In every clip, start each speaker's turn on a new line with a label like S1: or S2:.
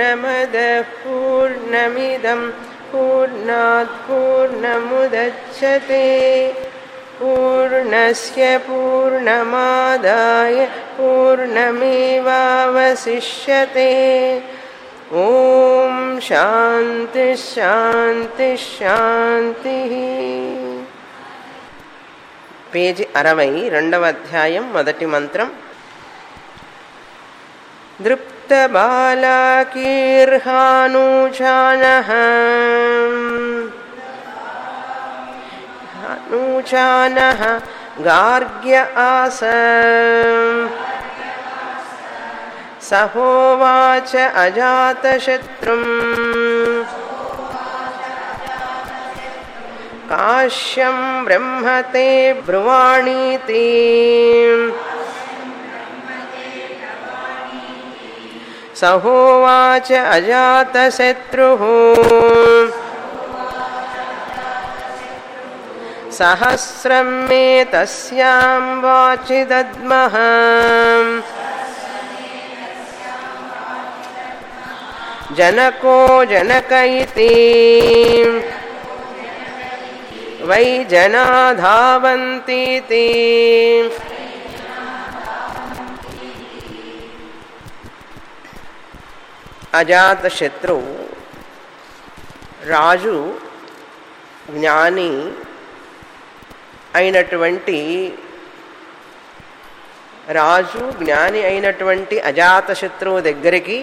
S1: पूर्णमदः पूर्णमिदं पूर्णात् पूर्णमुदच्छते पूर्णस्य पूर्णमादाय पूर्णमेवावशिष्यते ॐ शान्तिः शान्तिः शान्तिः పేజీ అరవై రెండవ అధ్యాయం మొదటి మంత్రం దృప్తబాలాకీర్హానూచానః నూచానः గార్గ్య ఆస సహోవాచ అజాతశత్రుం కాశ్యం బ్రహ్మతే బ్రువాణీతి సహోవాచ అజాతశత్రు సహస్రం మే తస్యాం వాచి దద్మః జనకో జనక ఇతి వై జనా ధావంతీతి అజాతశత్రు రాజు జ్ఞాని అయినటువంటి రాజు జ్ఞాని అయినటువంటి అజాతశత్రువు దగ్గరికి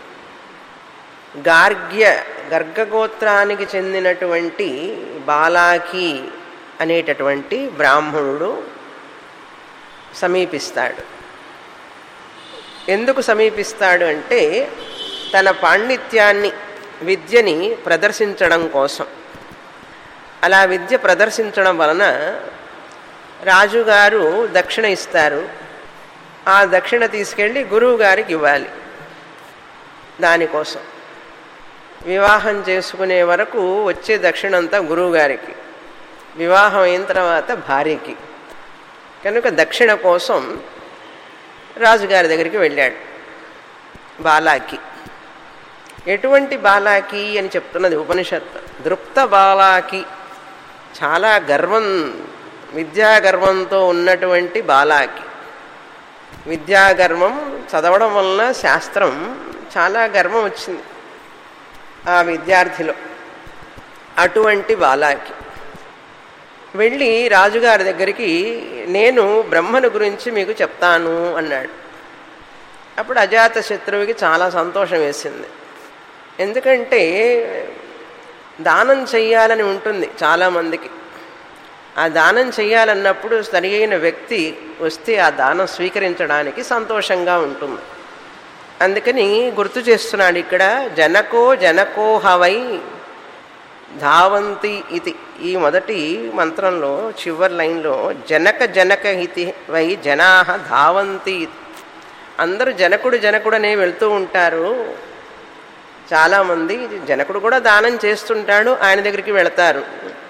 S1: గార్గ్య గర్గగోత్రానికి చెందినటువంటి బాలాకి అనేటటువంటి బ్రాహ్మణుడు సమీపిస్తాడు ఎందుకు సమీపిస్తాడు అంటే తన పాండిత్యాన్ని విద్యని ప్రదర్శించడం కోసం అలా విద్య ప్రదర్శించడం వలన రాజుగారు దక్షిణ ఇస్తారు ఆ దక్షిణ తీసుకెళ్ళి గురువు గారికి ఇవ్వాలి దానికోసం వివాహం చేసుకునే వరకు వచ్చే దక్షిణంతా గురువుగారికి వివాహం అయిన తర్వాత భార్యకి కనుక దక్షిణ కోసం రాజుగారి దగ్గరికి వెళ్ళాడు బాలాకి ఎటువంటి బాలాకి అని చెప్తున్నది ఉపనిషత్ దృప్త బాలాకి చాలా గర్వం విద్యా గర్వంతో ఉన్నటువంటి బాలాకి విద్యా గర్వం చదవడం వలన శాస్త్రం చాలా గర్వం వచ్చింది ఆ విద్యార్థిలో అటువంటి బాలాకి వెళ్ళి రాజుగారి దగ్గరికి నేను బ్రహ్మను గురించి మీకు చెప్తాను అన్నాడు అప్పుడు అజాత శత్రువుకి చాలా సంతోషం వేసింది ఎందుకంటే దానం చెయ్యాలని ఉంటుంది చాలామందికి ఆ దానం చెయ్యాలన్నప్పుడు సరి అయిన వ్యక్తి వస్తే ఆ దానం స్వీకరించడానికి సంతోషంగా ఉంటుంది అందుకని గుర్తు చేస్తున్నాడు ఇక్కడ జనకో జనకో హవై ధావంతి ఇది ఈ మొదటి మంత్రంలో చివరి లైన్లో జనక జనక ఇతి వై జనా ధావంతి అందరూ జనకుడు జనకుడనే వెళ్తూ ఉంటారు చాలామంది జనకుడు కూడా దానం చేస్తుంటాడు ఆయన దగ్గరికి వెళతారు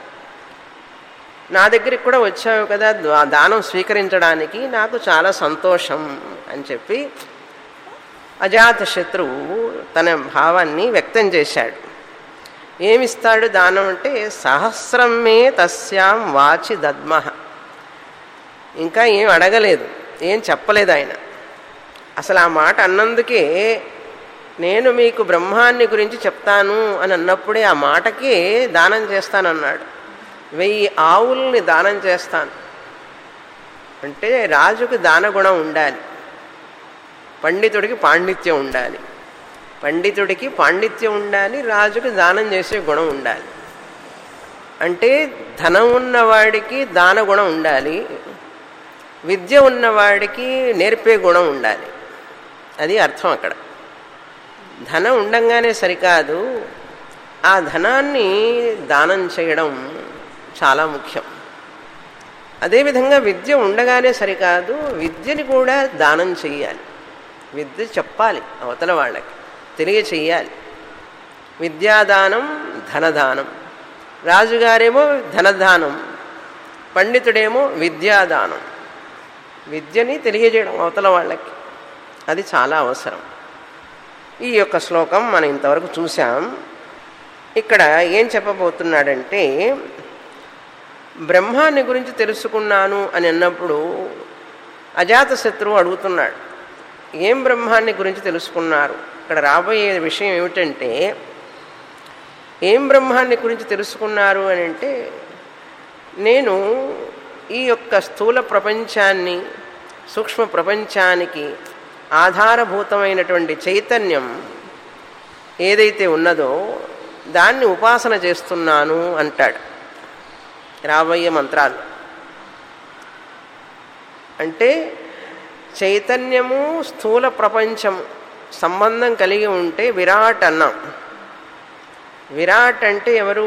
S1: నా దగ్గరికి కూడా వచ్చావు కదా దానం స్వీకరించడానికి నాకు చాలా సంతోషం అని చెప్పి అజాతశత్రువు తన భావాన్ని వ్యక్తం చేశాడు ఏమిస్తాడు దానం అంటే సహస్రం మే తస్యాం వాచి దద్మహ ఇంకా ఏం అడగలేదు ఏం చెప్పలేదు ఆయన అసలు ఆ మాట అన్నందుకే నేను మీకు బ్రహ్మాన్ని గురించి చెప్తాను అని అన్నప్పుడే ఆ మాటకే దానం చేస్తానన్నాడు వెయ్యి ఆవుల్ని దానం చేస్తాను అంటే రాజుకు దానగుణం ఉండాలి పండితుడికి పాండిత్యం ఉండాలి పండితుడికి పాండిత్యం ఉండాలి రాజుకి దానం చేసే గుణం ఉండాలి అంటే ధనం ఉన్నవాడికి దాన గుణం ఉండాలి విద్య ఉన్నవాడికి నేర్పే గుణం ఉండాలి అది అర్థం అక్కడ ధనం ఉండంగానే సరికాదు ఆ ధనాన్ని దానం చేయడం చాలా ముఖ్యం అదేవిధంగా విద్య ఉండగానే సరికాదు విద్యని కూడా దానం చెయ్యాలి విద్య చెప్పాలి అవతల వాళ్ళకి తెలియచెయ్యాలి విద్యాదానం ధనదానం రాజుగారేమో ధనదానం పండితుడేమో విద్యాదానం విద్యని తెలియజేయడం అవతల వాళ్ళకి అది చాలా అవసరం ఈ యొక్క శ్లోకం మనం ఇంతవరకు చూసాం ఇక్కడ ఏం చెప్పబోతున్నాడంటే బ్రహ్మాన్ని గురించి తెలుసుకున్నాను అని అన్నప్పుడు అజాతశత్రువు అడుగుతున్నాడు ఏం బ్రహ్మాన్ని గురించి తెలుసుకున్నారు ఇక్కడ రాబోయే విషయం ఏమిటంటే ఏం బ్రహ్మాన్ని గురించి తెలుసుకున్నారు అని అంటే నేను ఈ యొక్క స్థూల ప్రపంచాన్ని సూక్ష్మ ప్రపంచానికి ఆధారభూతమైనటువంటి చైతన్యం ఏదైతే ఉన్నదో దాన్ని ఉపాసన చేస్తున్నాను అంటాడు రాబోయే మంత్రాలు అంటే చైతన్యము స్థూల ప్రపంచం సంబంధం కలిగి ఉంటే విరాట్ అన్నాం విరాట్ అంటే ఎవరు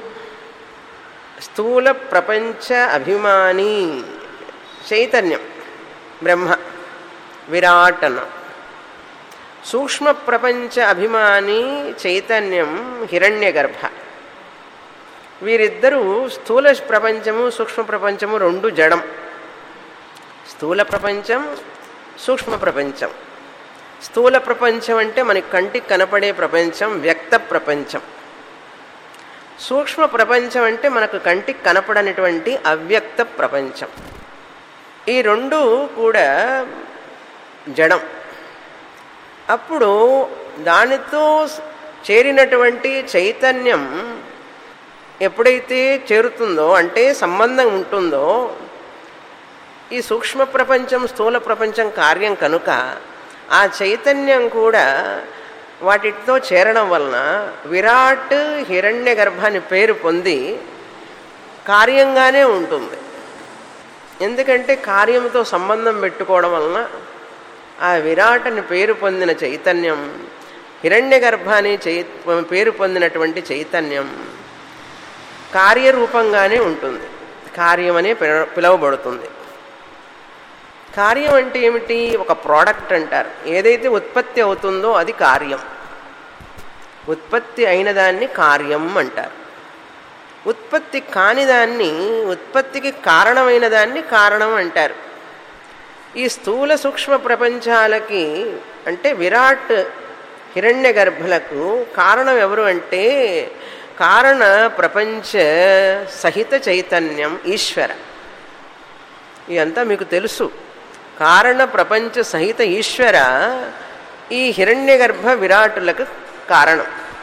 S1: స్థూల ప్రపంచ అభిమాని చైతన్యం బ్రహ్మ విరాట్ అన్నాం సూక్ష్మ ప్రపంచ అభిమాని చైతన్యం హిరణ్యగర్భ వీరిద్దరూ స్థూల ప్రపంచము సూక్ష్మ ప్రపంచము రెండు జడం స్థూల ప్రపంచం సూక్ష్మ ప్రపంచం స్థూల ప్రపంచం అంటే మనకి కంటికి కనపడే ప్రపంచం వ్యక్త ప్రపంచం సూక్ష్మ ప్రపంచం అంటే మనకు కంటికి కనపడనటువంటి అవ్యక్త ప్రపంచం ఈ రెండు కూడా జడం అప్పుడు దానితో చేరినటువంటి చైతన్యం ఎప్పుడైతే చేరుతుందో అంటే సంబంధం ఉంటుందో ఈ సూక్ష్మ ప్రపంచం స్థూల ప్రపంచం కార్యం కనుక ఆ చైతన్యం కూడా వాటితో చేరడం వలన విరాట్ హిరణ్య గర్భాన్ని పేరు పొంది కార్యంగానే ఉంటుంది ఎందుకంటే కార్యంతో సంబంధం పెట్టుకోవడం వలన ఆ విరాట్ అని పేరు పొందిన చైతన్యం హిరణ్య గర్భాన్ని చై పేరు పొందినటువంటి చైతన్యం కార్యరూపంగానే ఉంటుంది కార్యమనే పిలువబడుతుంది కార్యం అంటే ఏమిటి ఒక ప్రోడక్ట్ అంటారు ఏదైతే ఉత్పత్తి అవుతుందో అది కార్యం ఉత్పత్తి అయిన దాన్ని కార్యం అంటారు ఉత్పత్తి కాని దాన్ని ఉత్పత్తికి కారణమైన దాన్ని కారణం అంటారు ఈ స్థూల సూక్ష్మ ప్రపంచాలకి అంటే విరాట్ హిరణ్య గర్భలకు కారణం ఎవరు అంటే కారణ ప్రపంచ సహిత చైతన్యం ఈశ్వర ఇదంతా మీకు తెలుసు కారణ ప్రపంచ సహిత ఈశ్వర ఈ హిరణ్య గర్భ విరాటులకు కారణం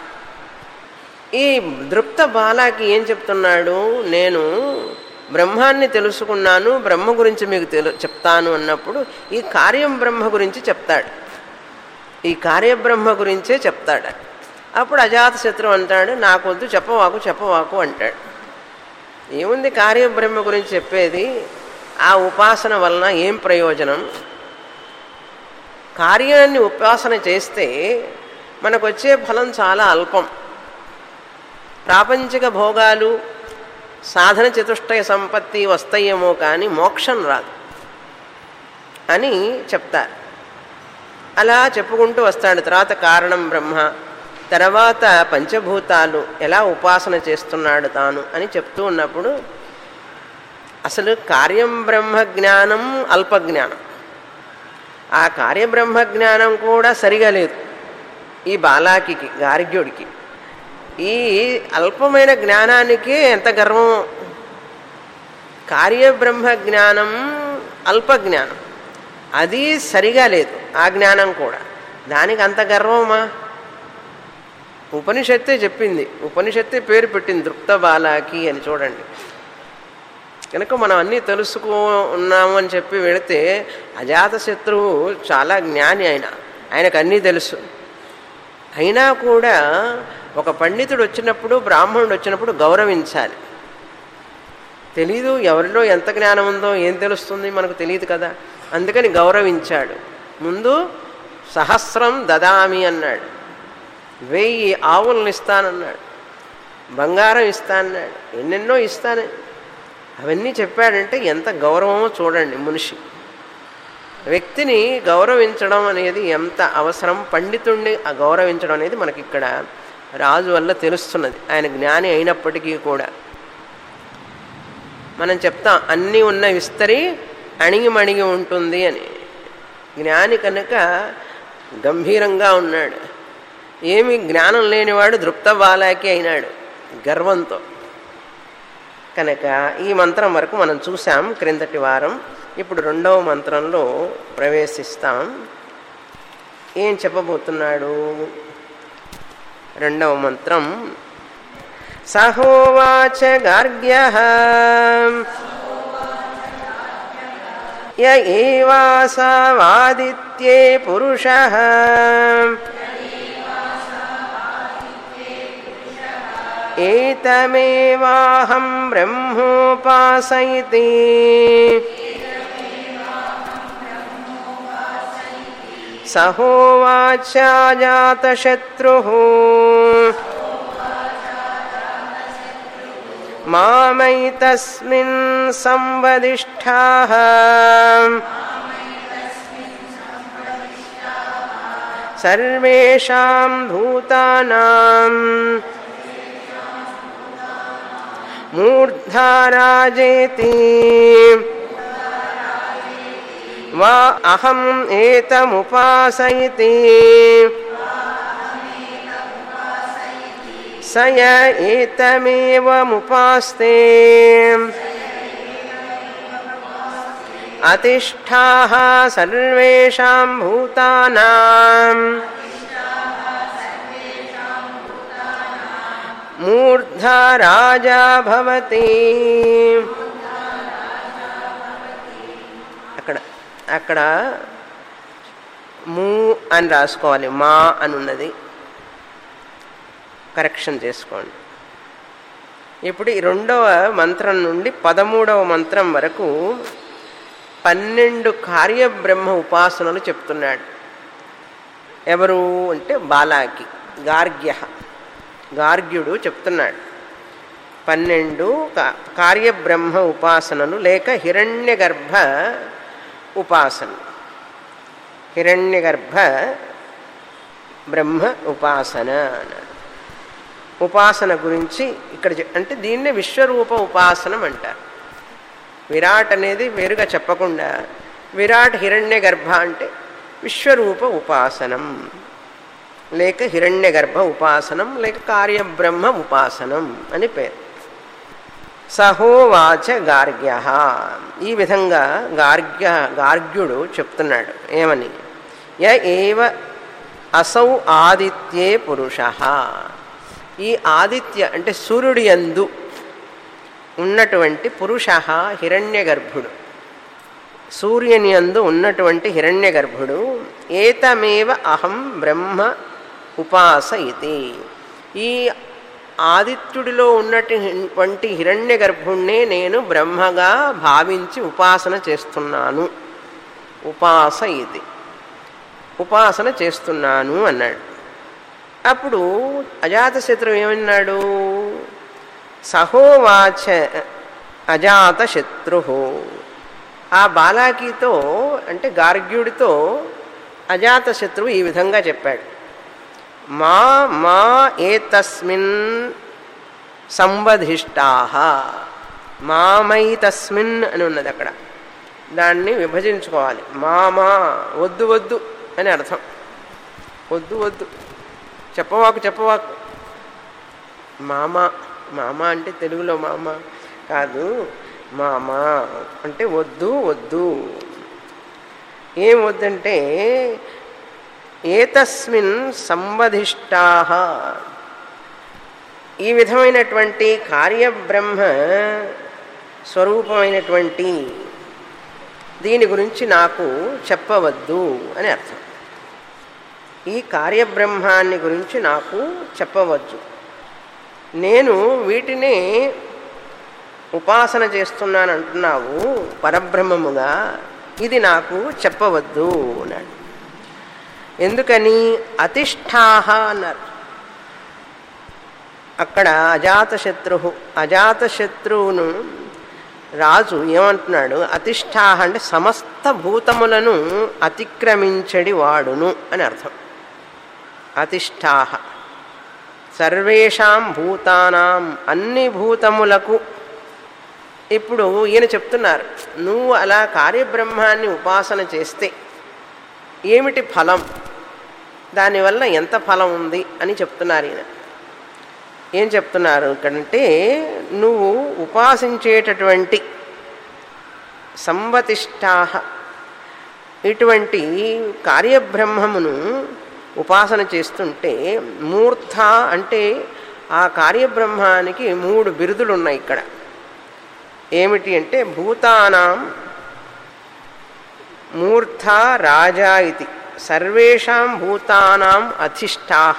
S1: ఈ దృప్త బాలాకి ఏం చెప్తున్నాడు నేను బ్రహ్మాన్ని తెలుసుకున్నాను బ్రహ్మ గురించి మీకు తెలు చెప్తాను అన్నప్పుడు ఈ కార్యం బ్రహ్మ గురించి చెప్తాడు ఈ కార్యబ్రహ్మ గురించే చెప్తాడు అప్పుడు అజాతశత్రు అంటాడు నాకొద్దు చెప్పవాకు చెప్పవాకు అంటాడు ఏముంది కార్యబ్రహ్మ గురించి చెప్పేది ఆ ఉపాసన వలన ఏం ప్రయోజనం కార్యాన్ని ఉపాసన చేస్తే మనకు వచ్చే ఫలం చాలా అల్పం ప్రాపంచిక భోగాలు సాధన చతుష్టయ సంపత్తి వస్తాయేమో కానీ మోక్షం రాదు అని చెప్తారు అలా చెప్పుకుంటూ వస్తాడు తర్వాత కారణం బ్రహ్మ తర్వాత పంచభూతాలు ఎలా ఉపాసన చేస్తున్నాడు తాను అని చెప్తూ ఉన్నప్పుడు అసలు కార్యం బ్రహ్మ జ్ఞానం అల్పజ్ఞానం ఆ కార్యబ్రహ్మ జ్ఞానం కూడా సరిగా లేదు ఈ బాలాకి గార్గ్యుడికి ఈ అల్పమైన జ్ఞానానికే ఎంత గర్వం కార్యబ్రహ్మ జ్ఞానం అల్పజ్ఞానం అది సరిగా లేదు ఆ జ్ఞానం కూడా దానికి అంత గర్వమా ఉపనిషత్తే చెప్పింది ఉపనిషత్తే పేరు పెట్టింది దృప్త బాలాకి అని చూడండి కనుక మనం అన్నీ తెలుసుకో ఉన్నాము అని చెప్పి వెళితే అజాతశత్రువు చాలా జ్ఞాని ఆయన ఆయనకు అన్నీ తెలుసు అయినా కూడా ఒక పండితుడు వచ్చినప్పుడు బ్రాహ్మణుడు వచ్చినప్పుడు గౌరవించాలి తెలీదు ఎవరిలో ఎంత జ్ఞానం ఉందో ఏం తెలుస్తుంది మనకు తెలియదు కదా అందుకని గౌరవించాడు ముందు సహస్రం దదామి అన్నాడు వెయ్యి ఆవులను ఇస్తానన్నాడు బంగారం ఇస్తానన్నాడు ఎన్నెన్నో ఇస్తాను అవన్నీ చెప్పాడంటే ఎంత గౌరవమో చూడండి మనిషి వ్యక్తిని గౌరవించడం అనేది ఎంత అవసరం పండితుణ్ణి గౌరవించడం అనేది మనకి ఇక్కడ రాజు వల్ల తెలుస్తున్నది ఆయన జ్ఞాని అయినప్పటికీ కూడా మనం చెప్తాం అన్నీ ఉన్న విస్తరి అణిగి మణిగి ఉంటుంది అని జ్ఞాని కనుక గంభీరంగా ఉన్నాడు ఏమి జ్ఞానం లేనివాడు దృప్త బాలాకి అయినాడు గర్వంతో కనుక ఈ మంత్రం వరకు మనం చూసాం క్రిందటి వారం ఇప్పుడు రెండవ మంత్రంలో ప్రవేశిస్తాం ఏం చెప్పబోతున్నాడు రెండవ మంత్రం సహోవాచ గార్గ్య య ఏవాసవాదిత్యే పురుష ఏతమేవాహం బ్రహ్మోపాసయితి సహోవాచాజాతశత్రు మామైతస్మిన్ సంవదిష్ఠా సర్వేషాం భూతానాం మూర్ధారాజేతి వా అహం ఏతముపాసయితి స య ఏతమేవముపాస్తే అతిష్ఠాः సర్వేషాం భూతానాం మూర్ధా రాజా భవతి అక్కడ అక్కడ మూ అని రాసుకోవాలి మా అని ఉన్నది కరెక్షన్ చేసుకోండి ఇప్పుడు ఈ రెండవ మంత్రం నుండి పదమూడవ మంత్రం వరకు పన్నెండు కార్యబ్రహ్మ ఉపాసనలు చెప్తున్నాడు ఎవరు అంటే బాలాకి గార్గ్య గార్గ్యుడు చెప్తున్నాడు పన్నెండు కార్యబ్రహ్మ ఉపాసనలు లేక హిరణ్య గర్భ ఉపాసన హిరణ్య గర్భ బ్రహ్మ ఉపాసన అన్నాడు ఉపాసన గురించి ఇక్కడ అంటే దీన్నే విశ్వరూప ఉపాసనం అంటారు విరాట్ అనేది వేరుగా చెప్పకుండా విరాట్ హిరణ్య గర్భ అంటే విశ్వరూప ఉపాసనం లేక హిరణ్య గర్భ ఉపాసనం లేక కార్యబ్రహ్మ ఉపాసనం అని పేరు సహోవాచ గార్గ్య ఈ విధంగా గార్గ్య గార్గ్యుడు చెప్తున్నాడు ఏమని య ఏవ అసౌ ఆదిత్యే పురుష ఈ ఆదిత్య అంటే సూర్యుడి యందు ఉన్నటువంటి పురుష హిరణ్య గర్భుడు సూర్యుని యందు ఉన్నటువంటి హిరణ్య గర్భుడు ఏతమేవ అహం బ్రహ్మ ఉపాస ఇది ఈ ఆదిత్యుడిలో ఉన్నటువంటి హిరణ్య గర్భుణ్ణే నేను బ్రహ్మగా భావించి ఉపాసన చేస్తున్నాను ఉపాస ఇది ఉపాసన చేస్తున్నాను అన్నాడు అప్పుడు అజాతశత్రువు ఏమన్నాడు సహోవాచ అజాతశత్రు ఆ బాలాకితో అంటే గార్గ్యుడితో అజాతశత్రువు ఈ విధంగా చెప్పాడు మా మా ఏతస్మిన్ సంబధిష్టా మామై తస్మిన్ అని ఉన్నది అక్కడ దాన్ని విభజించుకోవాలి మామా వద్దు వద్దు అని అర్థం వద్దు వద్దు చెప్పవాకు చెప్పవాకు మామ మామ అంటే తెలుగులో మామ కాదు మామ అంటే వద్దు వద్దు ఏం వద్దంటే ఏతస్మిన్ సంబధిష్టా ఈ విధమైనటువంటి కార్యబ్రహ్మ స్వరూపమైనటువంటి దీని గురించి నాకు చెప్పవద్దు అని అర్థం ఈ కార్యబ్రహ్మాన్ని గురించి నాకు చెప్పవచ్చు నేను వీటిని ఉపాసన చేస్తున్నాను అంటున్నావు పరబ్రహ్మముగా ఇది నాకు చెప్పవద్దు అన్నాడు ఎందుకని అతిష్ఠాహ అన్నారు అక్కడ అజాతశత్రు అజాతశత్రువును రాజు ఏమంటున్నాడు అతిష్ఠాహ అంటే సమస్త భూతములను అతిక్రమించడి వాడును అని అర్థం అతిష్ఠాహ సర్వేషాం భూతానాం అన్ని భూతములకు ఇప్పుడు ఈయన చెప్తున్నారు నువ్వు అలా కార్యబ్రహ్మాన్ని ఉపాసన చేస్తే ఏమిటి ఫలం దానివల్ల ఎంత ఫలం ఉంది అని చెప్తున్నారు ఈయన ఏం చెప్తున్నారు ఇక్కడంటే నువ్వు ఉపాసించేటటువంటి సంవతిష్టాహ ఇటువంటి కార్యబ్రహ్మమును ఉపాసన చేస్తుంటే మూర్ధ అంటే ఆ కార్యబ్రహ్మానికి మూడు బిరుదులు ఉన్నాయి ఇక్కడ ఏమిటి అంటే భూతానాం మూర్ధ రాజా ఇది సర్వేషాం భూతానాం అధిష్టాహ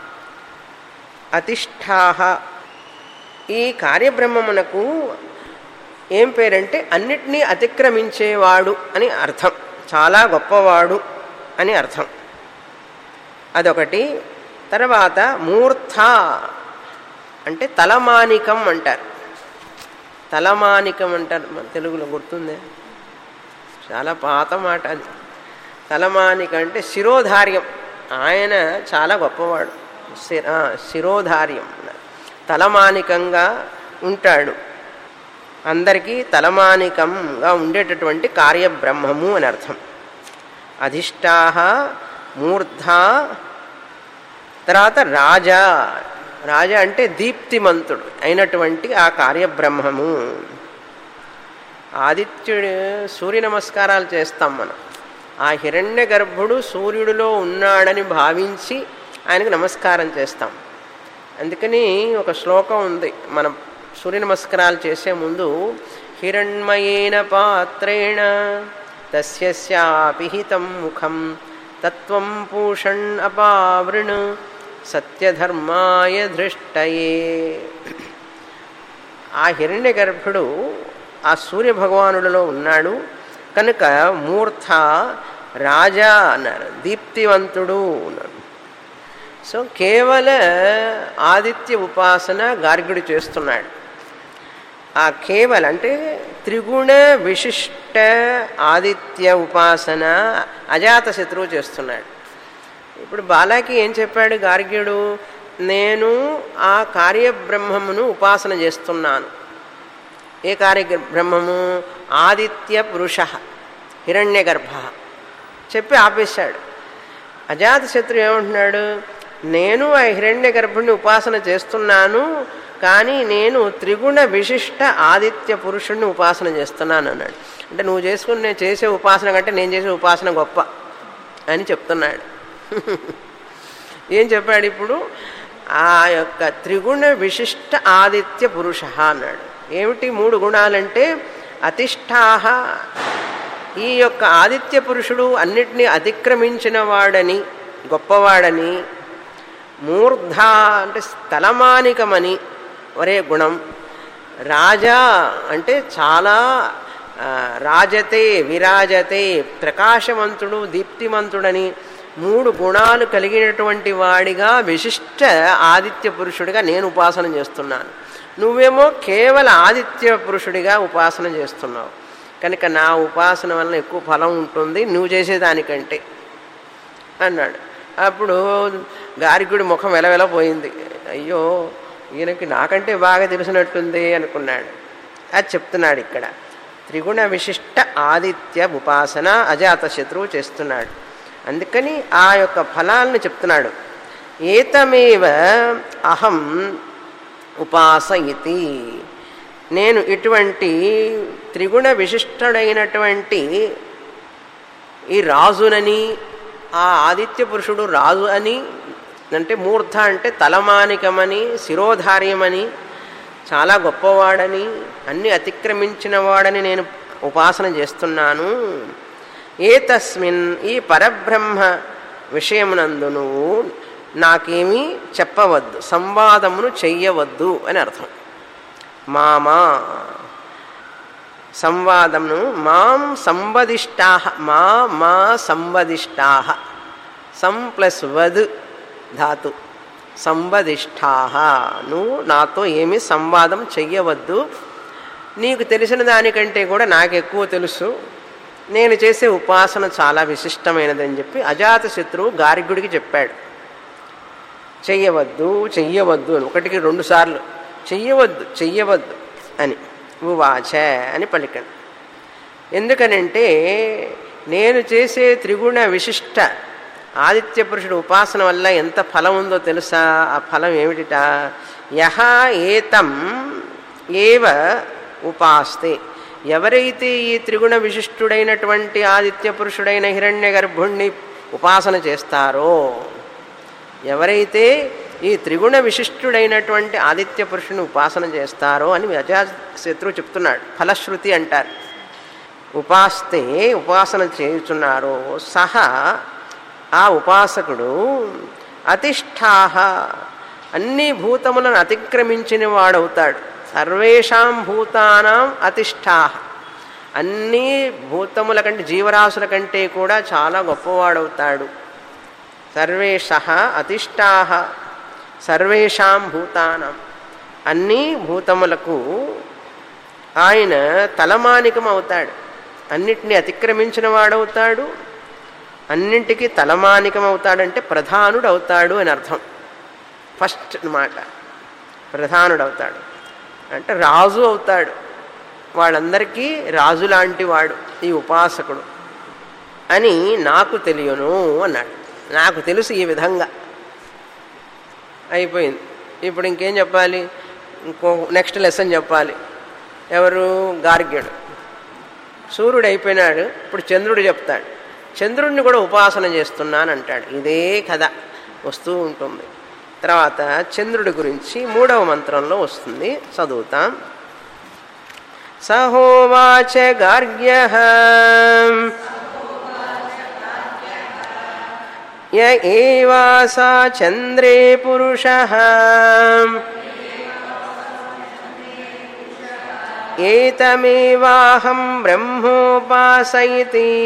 S1: అధిష్టాహ ఈ కార్యబ్రహ్మమునకు ఏం పేరంటే అన్నిటినీ అతిక్రమించేవాడు అని అర్థం చాలా గొప్పవాడు అని అర్థం అదొకటి తర్వాత మూర్ధ అంటే తలమానికం అంటారు తలమానికం అంటారు మన తెలుగులో గుర్తుందే చాలా పాత మాట అది తలమానికం అంటే శిరోధార్యం ఆయన చాలా గొప్పవాడు శిర శిరోధార్యం తలమానికంగా ఉంటాడు అందరికీ తలమానికంగా ఉండేటటువంటి కార్యబ్రహ్మము అని అర్థం అధిష్టాహ మూర్ధ తర్వాత రాజా రాజా అంటే దీప్తిమంతుడు అయినటువంటి ఆ కార్యబ్రహ్మము ఆదిత్యుడు సూర్య నమస్కారాలు చేస్తాం మనం ఆ హిరణ్య గర్భుడు సూర్యుడిలో ఉన్నాడని భావించి ఆయనకు నమస్కారం చేస్తాం అందుకని ఒక శ్లోకం ఉంది మనం సూర్య నమస్కారాలు చేసే ముందు హిరణ్మయేన పాత్రేణ తస్యాపిహితం ముఖం తత్వం పూషణ్ అపావృణ్ సత్యధర్మాయ దృష్టయే ఆ హిరణ్య గర్భుడు ఆ సూర్య భగవానుడిలో ఉన్నాడు కనుక మూర్ధ రాజా అన్నారు దీప్తివంతుడు అన్నారు సో కేవల ఆదిత్య ఉపాసన గార్గుడు చేస్తున్నాడు ఆ కేవల అంటే త్రిగుణ విశిష్ట ఆదిత్య ఉపాసన అజాత శత్రువు చేస్తున్నాడు ఇప్పుడు బాలాకి ఏం చెప్పాడు గార్గ్యుడు నేను ఆ కార్యబ్రహ్మమును ఉపాసన చేస్తున్నాను ఏ కార్యబ్రహ్మము ఆదిత్య పురుష హిరణ్య గర్భ చెప్పి ఆపేశాడు అజాత శత్రు ఏమంటున్నాడు నేను ఆ హిరణ్య గర్భుడిని ఉపాసన చేస్తున్నాను కానీ నేను త్రిగుణ విశిష్ట ఆదిత్య పురుషుడిని ఉపాసన చేస్తున్నాను అన్నాడు అంటే నువ్వు చేసుకుని నేను చేసే ఉపాసన కంటే నేను చేసే ఉపాసన గొప్ప అని చెప్తున్నాడు ఏం చెప్పాడు ఇప్పుడు ఆ యొక్క త్రిగుణ విశిష్ట ఆదిత్య పురుష అన్నాడు ఏమిటి మూడు గుణాలంటే అతిష్టాహ ఈ యొక్క ఆదిత్య పురుషుడు అన్నిటినీ అతిక్రమించిన వాడని గొప్పవాడని మూర్ధ అంటే స్థలమానికమని ఒరే గుణం రాజా అంటే చాలా రాజతే విరాజతే ప్రకాశవంతుడు దీప్తిమంతుడని మూడు గుణాలు కలిగినటువంటి వాడిగా విశిష్ట ఆదిత్య పురుషుడిగా నేను ఉపాసన చేస్తున్నాను నువ్వేమో కేవల ఆదిత్య పురుషుడిగా ఉపాసన చేస్తున్నావు కనుక నా ఉపాసన వలన ఎక్కువ ఫలం ఉంటుంది నువ్వు చేసేదానికంటే అన్నాడు అప్పుడు గారికుడి ముఖం వెలవెలపోయింది అయ్యో ఈయనకి నాకంటే బాగా తెలిసినట్టుంది అనుకున్నాడు అది చెప్తున్నాడు ఇక్కడ త్రిగుణ విశిష్ట ఆదిత్య ఉపాసన అజాత శత్రువు చేస్తున్నాడు అందుకని ఆ యొక్క ఫలాలను చెప్తున్నాడు ఏతమేవ అహం ఉపాసయితి నేను ఇటువంటి త్రిగుణ విశిష్టడైనటువంటి ఈ రాజునని ఆ ఆదిత్య పురుషుడు రాజు అని అంటే మూర్ధ అంటే తలమానికమని శిరోధార్యమని చాలా గొప్పవాడని అన్ని అతిక్రమించిన వాడని నేను ఉపాసన చేస్తున్నాను ఏ తస్మిన్ ఈ పరబ్రహ్మ విషయమునందు నువ్వు నాకేమీ చెప్పవద్దు సంవాదమును చెయ్యవద్దు అని అర్థం మామా సంవాదమును మాం సంవదిష్టా మా మా సంవదిష్టా సం ప్లస్ వద్ ధాతు సంవదిష్టా నువ్వు నాతో ఏమీ సంవాదం చెయ్యవద్దు నీకు తెలిసిన దానికంటే కూడా నాకు ఎక్కువ తెలుసు నేను చేసే ఉపాసన చాలా విశిష్టమైనదని చెప్పి అజాత శత్రువు గారిగుడికి చెప్పాడు చెయ్యవద్దు చెయ్యవద్దు అని ఒకటికి రెండు సార్లు చెయ్యవద్దు చెయ్యవద్దు అని ఉవాచ అని పలికాడు ఎందుకనంటే నేను చేసే త్రిగుణ విశిష్ట ఆదిత్య పురుషుడు ఉపాసన వల్ల ఎంత ఫలం ఉందో తెలుసా ఆ ఫలం ఏమిటిట యహ ఏతం ఏవ ఉపాస్తే ఎవరైతే ఈ త్రిగుణ విశిష్టుడైనటువంటి ఆదిత్య పురుషుడైన హిరణ్య గర్భుణ్ణి ఉపాసన చేస్తారో ఎవరైతే ఈ త్రిగుణ విశిష్టుడైనటువంటి ఆదిత్య పురుషుని ఉపాసన చేస్తారో అని అజాశత్రువు చెప్తున్నాడు ఫలశ్రుతి అంటారు ఉపాస్తే ఉపాసన చేయుచున్నారో సహా ఆ ఉపాసకుడు అతిష్టాహ అన్ని భూతములను అతిక్రమించిన వాడవుతాడు సర్వేషాం భూతానాం అతిష్టాహ అన్ని భూతముల కంటే జీవరాశుల కంటే కూడా చాలా గొప్పవాడవుతాడు సర్వేష అతిష్టాహ సర్వేషాం భూతానం అన్ని భూతములకు ఆయన తలమానికం అవుతాడు అన్నిటినీ అతిక్రమించిన వాడవుతాడు అన్నింటికీ తలమానికం అవుతాడంటే ప్రధానుడు అవుతాడు అని అర్థం ఫస్ట్ మాట ప్రధానుడు అవుతాడు అంటే రాజు అవుతాడు వాళ్ళందరికీ రాజు లాంటి వాడు ఈ ఉపాసకుడు అని నాకు తెలియను అన్నాడు నాకు తెలుసు ఈ విధంగా అయిపోయింది ఇప్పుడు ఇంకేం చెప్పాలి ఇంకో నెక్స్ట్ లెసన్ చెప్పాలి ఎవరు గార్గ్యుడు సూర్యుడు అయిపోయినాడు ఇప్పుడు చంద్రుడు చెప్తాడు చంద్రుడిని కూడా ఉపాసన చేస్తున్నాను అంటాడు ఇదే కథ వస్తూ ఉంటుంది తర్వాత చంద్రుడి గురించి మూడవ మంత్రంలో వస్తుంది చదువుతాం సహోవాచ గార్గ్య య ఏవాసా చంద్రే పురుష ఏతమేవాహం బ్రహ్మోపాసయితి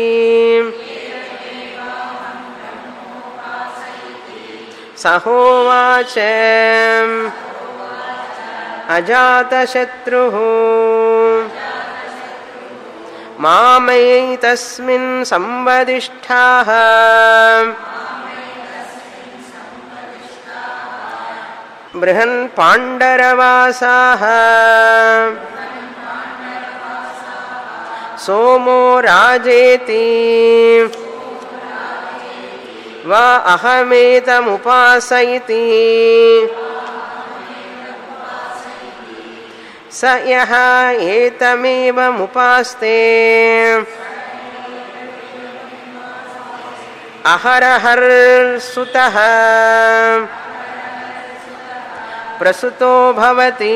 S1: సహోవాచ అజాతశత్రు మామైతస్మిన్ సంవదిష్టా బృహన్ పాండరవాసా సోమో రాజేతి వా అహమేతముపాసయితి స యః ఏతమేవముపాస్తే అహరహర్సుతః ప్రసుతో భవతి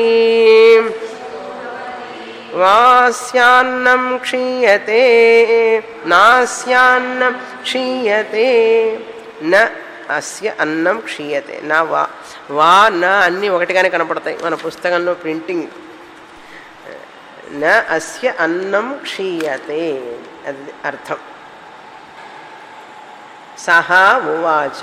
S1: వాస్యాన్నం క్షీయతే నాస్యాన్నం క్షీయతే న అస్య అన్నం క్షీయతే నా వా వా నా అన్నీ ఒకటిగానే కనపడతాయి మన పుస్తకంలో ప్రింటింగ్ న అస్య అన్నం క్షీయతే అది అర్థం సహా ఉవాచ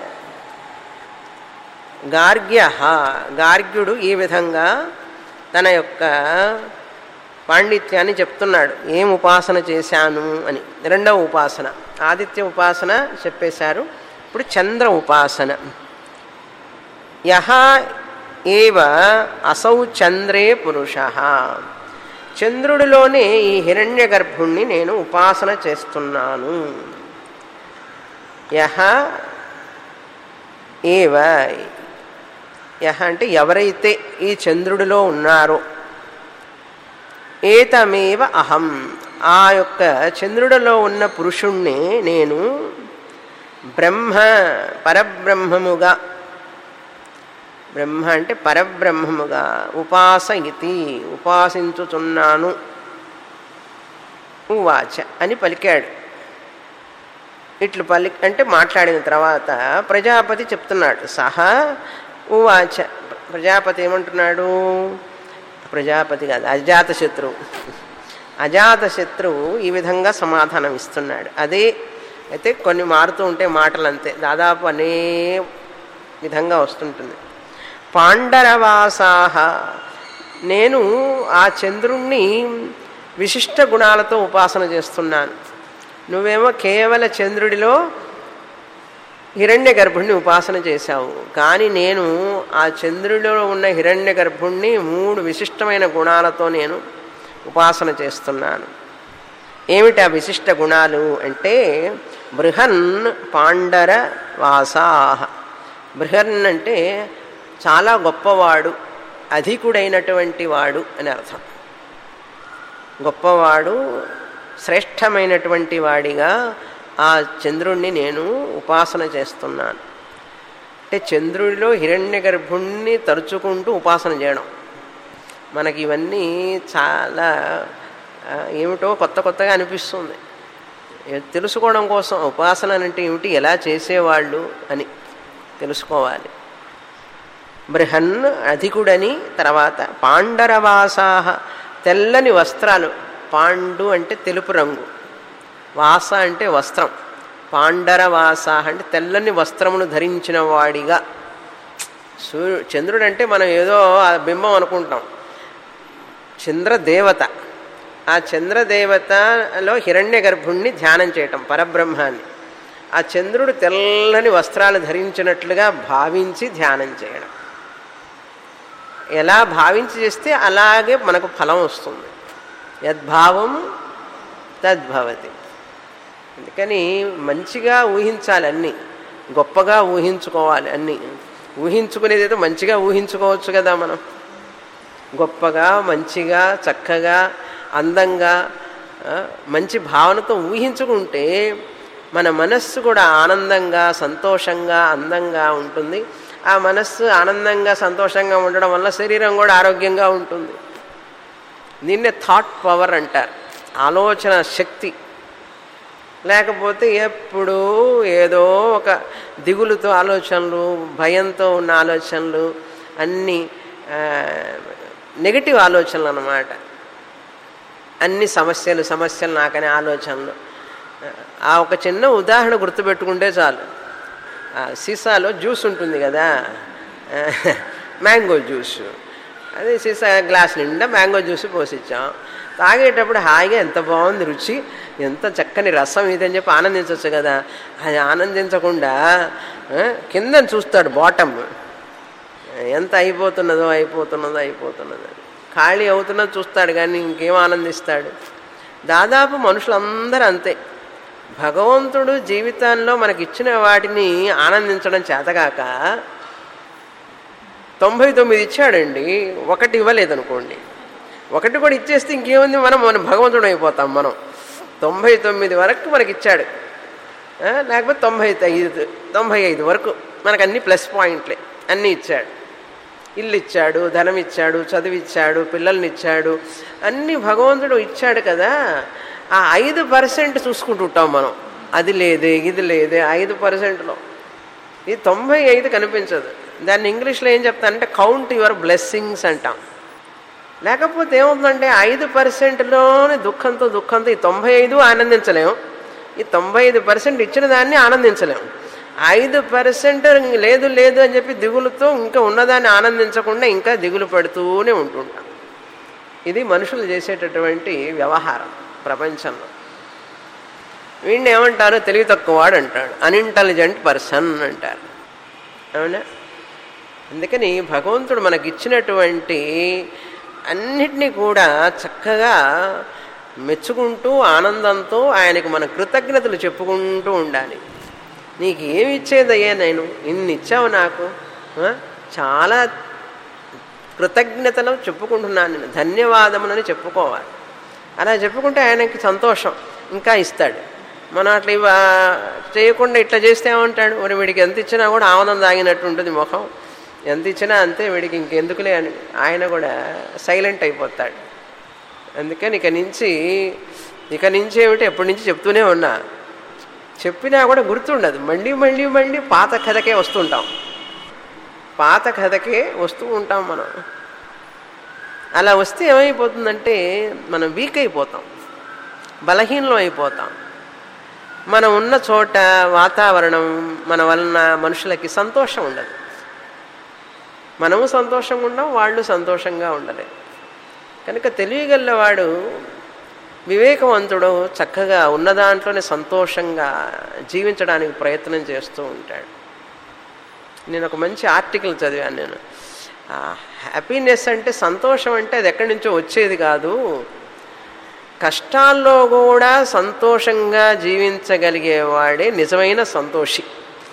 S1: గార్గ్య గార్గ్యుడు ఈ విధంగా తన యొక్క పాండిత్యాన్ని చెప్తున్నాడు ఏం ఉపాసన చేశాను అని రెండవ ఉపాసన ఆదిత్య ఉపాసన చెప్పేశారు ఇప్పుడు చంద్ర ఉపాసన యహ ఏవ అసౌ చంద్రే పురుష చంద్రుడిలోనే ఈ హిరణ్య గర్భుణ్ణి నేను ఉపాసన చేస్తున్నాను యహ ఏవ యహ అంటే ఎవరైతే ఈ చంద్రుడిలో ఉన్నారో ఏతమేవ అహం ఆ యొక్క చంద్రుడిలో ఉన్న పురుషుణ్ణి నేను బ్రహ్మ పరబ్రహ్మముగా బ్రహ్మ అంటే పరబ్రహ్మముగా ఉపాసయితి ఉపాసించుచున్నాను ఉవాచ అని పలికాడు ఇట్లు పలి అంటే మాట్లాడిన తర్వాత ప్రజాపతి చెప్తున్నాడు సహా ఉవాచ ప్రజాపతి ఏమంటున్నాడు ప్రజాపతి కాదు అజాతశత్రువు అజాతశత్రువు ఈ విధంగా సమాధానం ఇస్తున్నాడు అదే అయితే కొన్ని మారుతూ ఉంటే మాటలు అంతే దాదాపు అనే విధంగా వస్తుంటుంది పాండరవాసాహ నేను ఆ చంద్రుణ్ణి విశిష్ట గుణాలతో ఉపాసన చేస్తున్నాను నువ్వేమో కేవల చంద్రుడిలో హిరణ్య గర్భుణ్ణి ఉపాసన చేశావు కానీ నేను ఆ చంద్రుడిలో ఉన్న హిరణ్య గర్భుణ్ణి మూడు విశిష్టమైన గుణాలతో నేను ఉపాసన చేస్తున్నాను ఏమిటి ఆ విశిష్ట గుణాలు అంటే బృహన్ పాండర వాసాహ బృహన్ అంటే చాలా గొప్పవాడు అధికుడైనటువంటి వాడు అని అర్థం గొప్పవాడు శ్రేష్టమైనటువంటి వాడిగా ఆ చంద్రుణ్ణి నేను ఉపాసన చేస్తున్నాను అంటే చంద్రుడిలో హిరణ్య గర్భుణ్ణి తరుచుకుంటూ ఉపాసన చేయడం మనకి ఇవన్నీ చాలా ఆ, ఏమిటో కొత్త కొత్తగా అనిపిస్తుంది ఏ- తెలుసుకోవడం కోసం ఉపాసన అంటే ఏమిటి ఎలా చేసేవాళ్ళు అని తెలుసుకోవాలి బృహన్ అధికుడని తర్వాత పాండరవాసాహ తెల్లని వస్త్రాలు పాండు అంటే తెలుపు రంగు వాస అంటే వస్త్రం పాండరవాస అంటే తెల్లని వస్త్రమును ధరించిన వాడిగా సూర్యు చంద్రుడు అంటే మనం ఏదో ఆ బింబం అనుకుంటాం చంద్రదేవత ఆ చంద్రదేవతలో హిరణ్య గర్భుణ్ణి ధ్యానం చేయటం పరబ్రహ్మాన్ని ఆ చంద్రుడు తెల్లని వస్త్రాలు ధరించినట్లుగా భావించి ధ్యానం చేయడం ఎలా భావించి చేస్తే అలాగే మనకు ఫలం వస్తుంది యద్భావం తద్భవతి అందుకని మంచిగా ఊహించాలి అన్నీ గొప్పగా ఊహించుకోవాలి అన్నీ ఊహించుకునేది ఏదో మంచిగా ఊహించుకోవచ్చు కదా మనం గొప్పగా మంచిగా చక్కగా అందంగా ఆ, మంచి భావనతో ఊహించుకుంటే మన మనస్సు కూడా ఆనందంగా సంతోషంగా అందంగా ఉంటుంది ఆ మనస్సు ఆనందంగా సంతోషంగా ఉండడం వల్ల శరీరం కూడా ఆరోగ్యంగా ఉంటుంది దీన్నే థాట్ పవర్ అంటారు ఆలోచన శక్తి లేకపోతే ఎప్పుడూ ఏదో ఒక దిగులుతో ఆలోచనలు భయంతో ఉన్న ఆలోచనలు అన్నీ నెగటివ్ ఆలోచనలు అన్నమాట అన్ని సమస్యలు సమస్యలు నాకనే ఆలోచనలు ఆ ఒక చిన్న ఉదాహరణ గుర్తుపెట్టుకుంటే చాలు ఆ సీసాలో జ్యూస్ ఉంటుంది కదా మ్యాంగో జ్యూస్ అదే సీసా గ్లాస్ నిండా మ్యాంగో జ్యూస్ పోసిచ్చాం తాగేటప్పుడు హాయిగా ఎంత బాగుంది రుచి ఎంత చక్కని రసం ఇదని చెప్పి ఆనందించవచ్చు కదా అది ఆనందించకుండా ఆ, కింద చూస్తాడు బాటమ్ ఎంత అయిపోతున్నదో అయిపోతున్నదో అయిపోతున్నదో ఖాళీ అవుతున్నది చూస్తాడు కానీ ఇంకేం ఆనందిస్తాడు దాదాపు మనుషులందరూ అంతే భగవంతుడు జీవితంలో మనకిచ్చిన వాటిని ఆనందించడం చేతగాక తొంభై తొమ్మిది ఇచ్చాడండి ఒకటి ఇవ్వలేదనుకోండి ఒకటి కూడా ఇచ్చేస్తే ఇంకేముంది మనం మన భగవంతుడు అయిపోతాం మనం తొంభై తొమ్మిది వరకు మనకి ఇచ్చాడు ఆ, లేకపోతే తొంభై ఐదు తొంభై ఐదు వరకు మనకు అన్ని ప్లస్ పాయింట్లే అన్నీ ఇచ్చాడు ఇల్లు ఇచ్చాడు ధనం ఇచ్చాడు చదువు ఇచ్చాడు పిల్లల్ని ఇచ్చాడు అన్నీ భగవంతుడు ఇచ్చాడు కదా ఆ ఐదు పర్సెంట్ చూసుకుంటూ ఉంటాం మనం అది లేదే ఇది లేదే ఐదు పర్సెంట్లో ఈ తొంభై ఐదు కనిపించదు దాన్ని ఇంగ్లీష్లో ఏం చెప్తానంటే కౌంట్ యువర్ బ్లెస్సింగ్స్ అంటాం లేకపోతే ఏమవుతుందంటే ఐదు పర్సెంట్లోనే దుఃఖంతో దుఃఖంతో ఈ తొంభై ఐదు ఆనందించలేము ఈ తొంభై ఐదు పర్సెంట్ ఇచ్చిన దాన్ని ఆనందించలేము ఐదు పర్సెంట్ లేదు లేదు అని చెప్పి దిగులుతో ఇంకా ఉన్నదాన్ని ఆనందించకుండా ఇంకా దిగులు పడుతూనే ఉంటుంటాం ఇది మనుషులు చేసేటటువంటి వ్యవహారం ప్రపంచంలో వీడిని ఏమంటారు తెలివి తక్కువవాడు అంటాడు అన్ఇంటెలిజెంట్ పర్సన్ అంటారు అవునా అందుకని భగవంతుడు మనకిచ్చినటువంటి అన్నిటినీ కూడా చక్కగా మెచ్చుకుంటూ ఆనందంతో ఆయనకు మన కృతజ్ఞతలు చెప్పుకుంటూ ఉండాలి నీకు ఏమి ఇచ్చేదయ్యా నేను ఇన్ని ఇచ్చావు నాకు ఆ? చాలా కృతజ్ఞతలు చెప్పుకుంటున్నాను నేను ధన్యవాదములని చెప్పుకోవాలి అలా చెప్పుకుంటే ఆయనకి సంతోషం ఇంకా ఇస్తాడు మనం అట్లా ఇవ చేయకుండా ఇట్లా చేస్తే ఏమంటాడు మరి వీడికి ఎంత ఇచ్చినా కూడా ఆనందం తాగినట్టు ఉంటుంది ముఖం ఎంత ఇచ్చినా అంతే వీడికి ఇంకెందుకులే అని ఆయన కూడా సైలెంట్ అయిపోతాడు అందుకని ఇక నుంచి ఇక నుంచి ఏమిటి ఎప్పటి నుంచి చెప్తూనే ఉన్నా చెప్పినా కూడా గుర్తుండదు మళ్ళీ మళ్ళీ మళ్ళీ పాత కథకే వస్తుంటాం పాత కథకే వస్తూ ఉంటాం మనం అలా వస్తే ఏమైపోతుందంటే మనం వీక్ అయిపోతాం బలహీనం అయిపోతాం మనం ఉన్న చోట వాతావరణం మన వలన మనుషులకి సంతోషం ఉండదు మనము సంతోషంగా ఉండం వాళ్ళు సంతోషంగా ఉండలేదు కనుక తెలియగలవాడు వివేకవంతుడు చక్కగా ఉన్న దాంట్లోనే సంతోషంగా జీవించడానికి ప్రయత్నం చేస్తూ ఉంటాడు నేను ఒక మంచి ఆర్టికల్ చదివాను నేను హ్యాపీనెస్ అంటే సంతోషం అంటే అది ఎక్కడి నుంచో వచ్చేది కాదు కష్టాల్లో కూడా సంతోషంగా జీవించగలిగేవాడే నిజమైన సంతోషి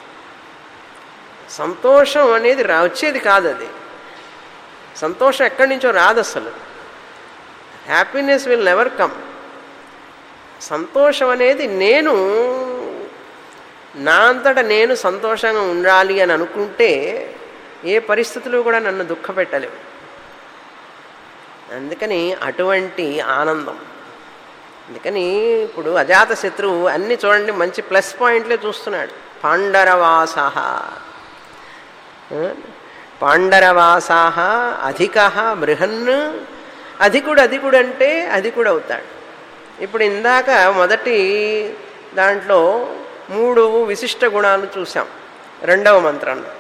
S1: సంతోషం అనేది రా వచ్చేది కాదు అది సంతోషం ఎక్కడి నుంచో రాదు అసలు హ్యాపీనెస్ విల్ నెవర్ కమ్ సంతోషం అనేది నేను నా అంతటా నేను సంతోషంగా ఉండాలి అని అనుకుంటే ఏ పరిస్థితులు కూడా నన్ను దుఃఖపెట్టలేవు అందుకని అటువంటి ఆనందం అందుకని ఇప్పుడు అజాత శత్రువు అన్ని చూడండి మంచి ప్లస్ పాయింట్లే చూస్తున్నాడు పాండరవాస పాండరవాసా అధిక బృహన్ అధికుడు అధికుడు అంటే అధికుడు అవుతాడు ఇప్పుడు ఇందాక మొదటి దాంట్లో మూడు విశిష్ట గుణాలు చూసాం రెండవ మంత్రంలో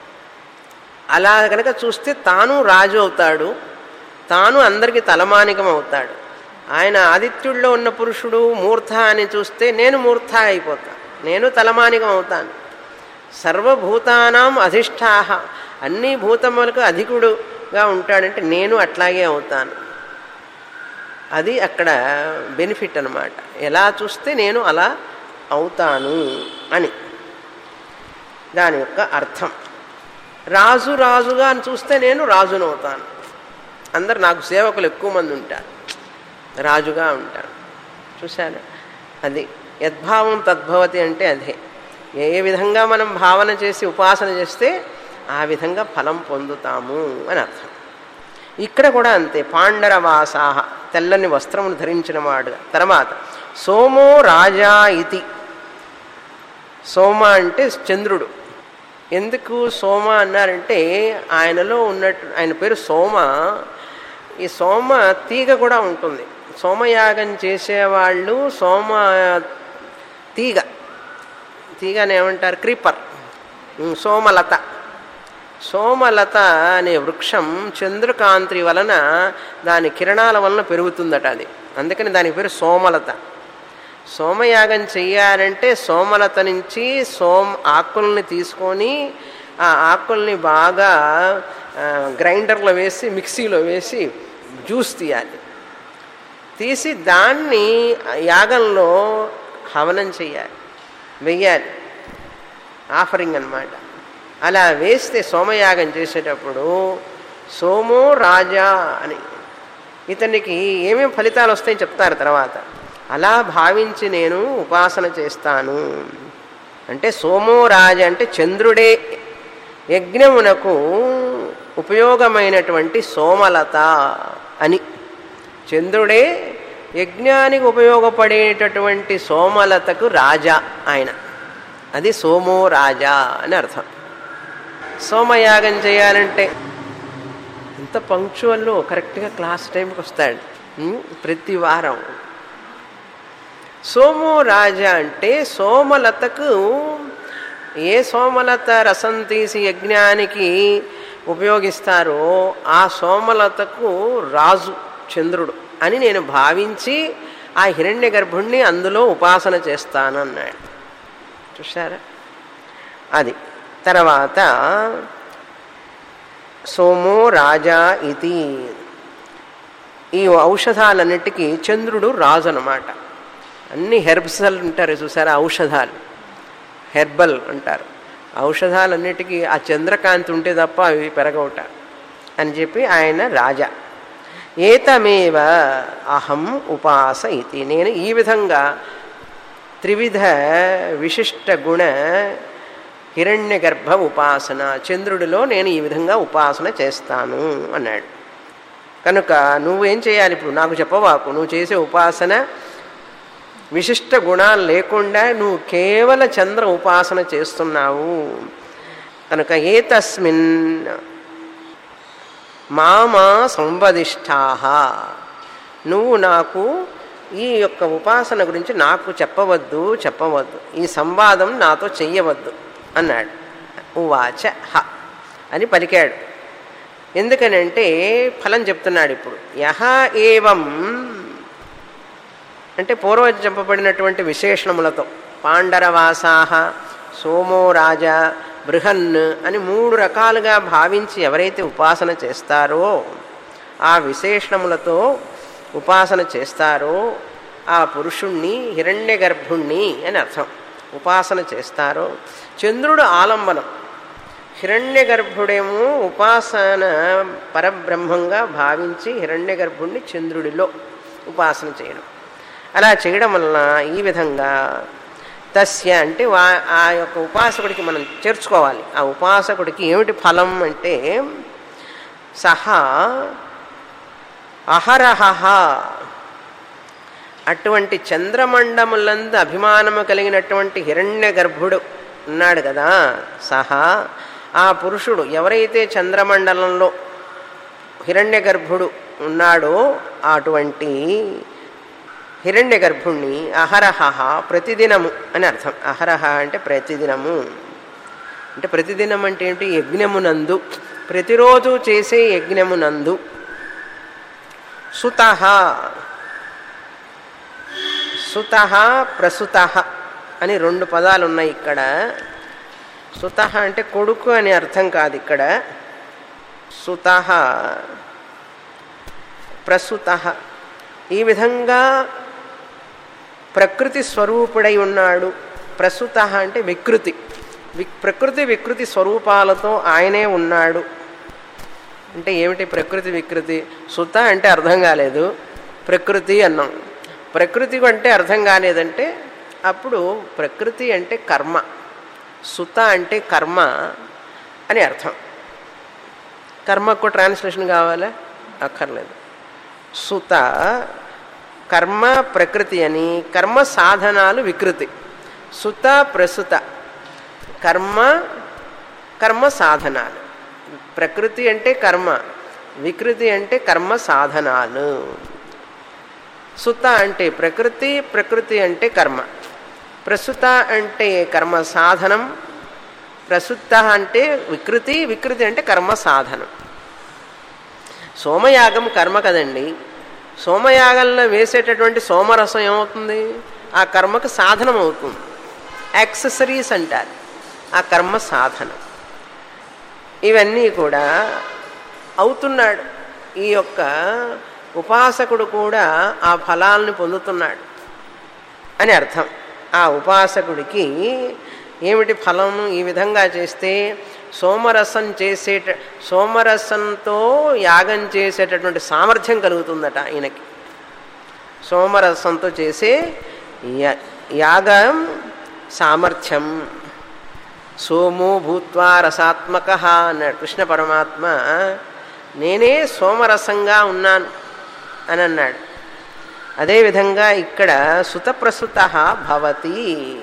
S1: అలా కనుక చూస్తే తాను రాజు అవుతాడు తాను అందరికీ తలమానికం అవుతాడు ఆయన ఆదిత్యుల్లో ఉన్న పురుషుడు మూర్ధ అని చూస్తే నేను మూర్ధ అయిపోతా నేను తలమానికం అవుతాను సర్వభూతానాం అధిష్టాహ అన్ని భూతములకు అధికుడుగా ఉంటాడంటే నేను అట్లాగే అవుతాను అది అక్కడ బెనిఫిట్ అనమాట ఎలా చూస్తే నేను అలా అవుతాను అని దాని యొక్క అర్థం రాజు రాజుగా అని చూస్తే నేను రాజును అవుతాను అందరు నాకు సేవకులు ఎక్కువ మంది ఉంటారు రాజుగా ఉంటాను చూశాను అది యద్భావం తద్భవతి అంటే అదే ఏ విధంగా మనం భావన చేసి ఉపాసన చేస్తే ఆ విధంగా ఫలం పొందుతాము అని అర్థం ఇక్కడ కూడా అంతే పాండరవాసాహ తెల్లని వస్త్రమును ధరించిన వాడు తర్వాత సోమో రాజా ఇతి సోమ అంటే చంద్రుడు ఎందుకు సోమ అన్నారంటే ఆయనలో ఉన్నట్టు ఆయన పేరు సోమ ఈ సోమ తీగ కూడా ఉంటుంది సోమయాగం చేసేవాళ్ళు సోమ తీగ తీగని ఏమంటారు క్రీపర్ సోమలత సోమలత అనే వృక్షం చంద్రకాంతి వలన దాని కిరణాల వలన పెరుగుతుందట అది అందుకని దాని పేరు సోమలత సోమయాగం చెయ్యాలంటే సోమలత నుంచి సోమ ఆకుల్ని తీసుకొని ఆ ఆకుల్ని బాగా గ్రైండర్లో వేసి మిక్సీలో వేసి జ్యూస్ తీయాలి తీసి దాన్ని యాగంలో హవనం చెయ్యాలి వెయ్యాలి ఆఫరింగ్ అనమాట అలా వేస్తే సోమయాగం చేసేటప్పుడు సోమో రాజా అని ఇతనికి ఏమేమి ఫలితాలు వస్తాయని చెప్తారు తర్వాత అలా భావించి నేను ఉపాసన చేస్తాను అంటే సోమో రాజ అంటే చంద్రుడే యజ్ఞమునకు ఉపయోగమైనటువంటి సోమలత అని చంద్రుడే యజ్ఞానికి ఉపయోగపడేటటువంటి సోమలతకు రాజా ఆయన అది సోమో రాజా అని అర్థం సోమయాగం చేయాలంటే ఎంత పంక్చువల్లో కరెక్ట్గా క్లాస్ టైంకి వస్తాడు ప్రతి వారం సోమో రాజా అంటే సోమలతకు ఏ సోమలత రసం తీసి యజ్ఞానికి ఉపయోగిస్తారో ఆ సోమలతకు రాజు చంద్రుడు అని నేను భావించి ఆ హిరణ్య గర్భుణ్ణి అందులో ఉపాసన చేస్తాను అన్నాడు చూసారా అది తర్వాత సోమో రాజా ఇది ఈ ఔషధాలన్నిటికీ చంద్రుడు రాజు అనమాట అన్ని హెర్బ్సల్ ఉంటారు చూసారా ఔషధాలు హెర్బల్ అంటారు ఔషధాలన్నిటికీ ఆ చంద్రకాంతి ఉంటే తప్ప అవి పెరగవుట అని చెప్పి ఆయన రాజా ఏతమేవ అహం ఉపాస ఇది నేను ఈ విధంగా త్రివిధ విశిష్ట గుణ హిరణ్య గర్భ ఉపాసన చంద్రుడిలో నేను ఈ విధంగా ఉపాసన చేస్తాను అన్నాడు కనుక నువ్వేం చేయాలి ఇప్పుడు నాకు చెప్పవాకు నువ్వు చేసే ఉపాసన విశిష్ట గుణాలు లేకుండా నువ్వు కేవల చంద్ర ఉపాసన చేస్తున్నావు కనుక ఏ తస్మిన్ మామా సంవదిష్టాహ నువ్వు నాకు ఈ యొక్క ఉపాసన గురించి నాకు చెప్పవద్దు చెప్పవద్దు ఈ సంవాదం నాతో చెయ్యవద్దు అన్నాడు ఉవాచ హ అని పలికాడు ఎందుకనంటే ఫలం చెప్తున్నాడు ఇప్పుడు యహ ఏవం అంటే పూర్వం చెప్పబడినటువంటి విశేషణములతో పాండరవాసాహ సోమో రాజా బృహన్ అని మూడు రకాలుగా భావించి ఎవరైతే ఉపాసన చేస్తారో ఆ విశేషణములతో ఉపాసన చేస్తారో ఆ పురుషుణ్ణి హిరణ్య గర్భుణ్ణి అని అర్థం ఉపాసన చేస్తారో చంద్రుడు ఆలంబనం హిరణ్య గర్భుడేమో ఉపాసన పరబ్రహ్మంగా భావించి హిరణ్య గర్భుణ్ణి చంద్రుడిలో ఉపాసన చేయడం అలా చేయడం వలన ఈ విధంగా తస్య అంటే వా ఆ యొక్క ఉపాసకుడికి మనం చేర్చుకోవాలి ఆ ఉపాసకుడికి ఏమిటి ఫలం అంటే సహా అహరహ అటువంటి చంద్రమండములందు అభిమానము కలిగినటువంటి హిరణ్య గర్భుడు ఉన్నాడు కదా సహా ఆ పురుషుడు ఎవరైతే చంద్రమండలంలో హిరణ్య గర్భుడు ఉన్నాడో అటువంటి హిరణ్య గర్భుణ్ణి అహరహ ప్రతిదినము అని అర్థం అహరహ అంటే ప్రతిదినము అంటే ప్రతిదినం అంటే ఏంటి యజ్ఞమునందు ప్రతిరోజు చేసే యజ్ఞమునందు సుత సుత ప్రసుత అని రెండు పదాలు ఉన్నాయి ఇక్కడ సుత అంటే కొడుకు అని అర్థం కాదు ఇక్కడ సుత ప్రసుత ఈ విధంగా ప్రకృతి స్వరూపుడై ఉన్నాడు ప్రస్తుత అంటే వికృతి వి- ప్రకృతి వికృతి స్వరూపాలతో ఆయనే ఉన్నాడు అంటే ఏమిటి ప్రకృతి వికృతి సుత అంటే అర్థం కాలేదు ప్రకృతి అన్నాం ప్రకృతి అంటే అర్థం కాలేదంటే అప్పుడు ప్రకృతి అంటే కర్మ సుత అంటే కర్మ అని అర్థం కర్మకు ట్రాన్స్లేషన్ కావాలా అక్కర్లేదు సుత కర్మ ప్రకృతి అని కర్మ సాధనాలు వికృతి సుత ప్రసుత కర్మ కర్మ సాధనాలు ప్రకృతి అంటే కర్మ వికృతి అంటే కర్మ సాధనాలు సుత అంటే ప్రకృతి ప్రకృతి అంటే కర్మ ప్రసుత అంటే కర్మ సాధనం ప్రసుత అంటే వికృతి వికృతి అంటే కర్మ సాధనం సోమయాగం కర్మ కదండి సోమయాగంలో వేసేటటువంటి సోమరసం ఏమవుతుంది ఆ కర్మకు సాధనం అవుతుంది యాక్సెసరీస్ అంటారు ఆ కర్మ సాధనం ఇవన్నీ కూడా అవుతున్నాడు ఈ యొక్క ఉపాసకుడు కూడా ఆ ఫలాలను పొందుతున్నాడు అని అర్థం ఆ ఉపాసకుడికి ఏమిటి ఫలం ఈ విధంగా చేస్తే సోమరసం చేసేట సోమరసంతో యాగం చేసేటటువంటి సామర్థ్యం కలుగుతుందట ఈయనకి సోమరసంతో చేసే యా- యాగం సామర్థ్యం సోమో భూత్వా రసాత్మక అన్నాడు కృష్ణ పరమాత్మ నేనే సోమరసంగా ఉన్నాను అని అన్నాడు అదేవిధంగా ఇక్కడ సుతప్రసుత భవతి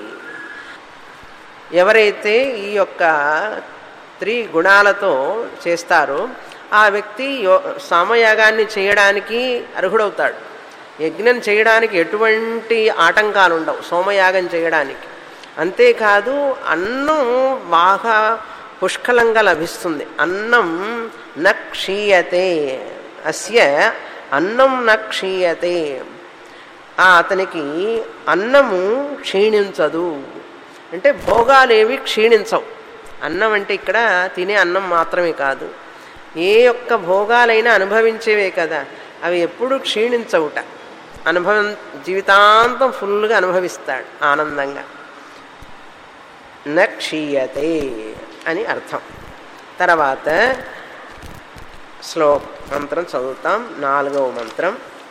S1: ఎవరైతే ఈ యొక్క త్రి గుణాలతో చేస్తారో ఆ వ్యక్తి యో సామయాగాన్ని చేయడానికి అర్హుడవుతాడు యజ్ఞం చేయడానికి ఎటువంటి ఆటంకాలు ఉండవు సోమయాగం చేయడానికి అంతేకాదు అన్నం బాగా పుష్కలంగా లభిస్తుంది అన్నం న క్షీయతే అస్య అన్నం న క్షీయతే ఆ అతనికి అన్నము క్షీణించదు అంటే భోగాలేవి క్షీణించవు అన్నం అంటే ఇక్కడ తినే అన్నం మాత్రమే కాదు ఏ యొక్క భోగాలైనా అనుభవించేవే కదా అవి ఎప్పుడూ క్షీణించవుట అనుభవం జీవితాంతం ఫుల్గా అనుభవిస్తాడు ఆనందంగా న క్షీయతే అని అర్థం తర్వాత శ్లో మంత్రం చదువుతాం నాలుగవ మంత్రం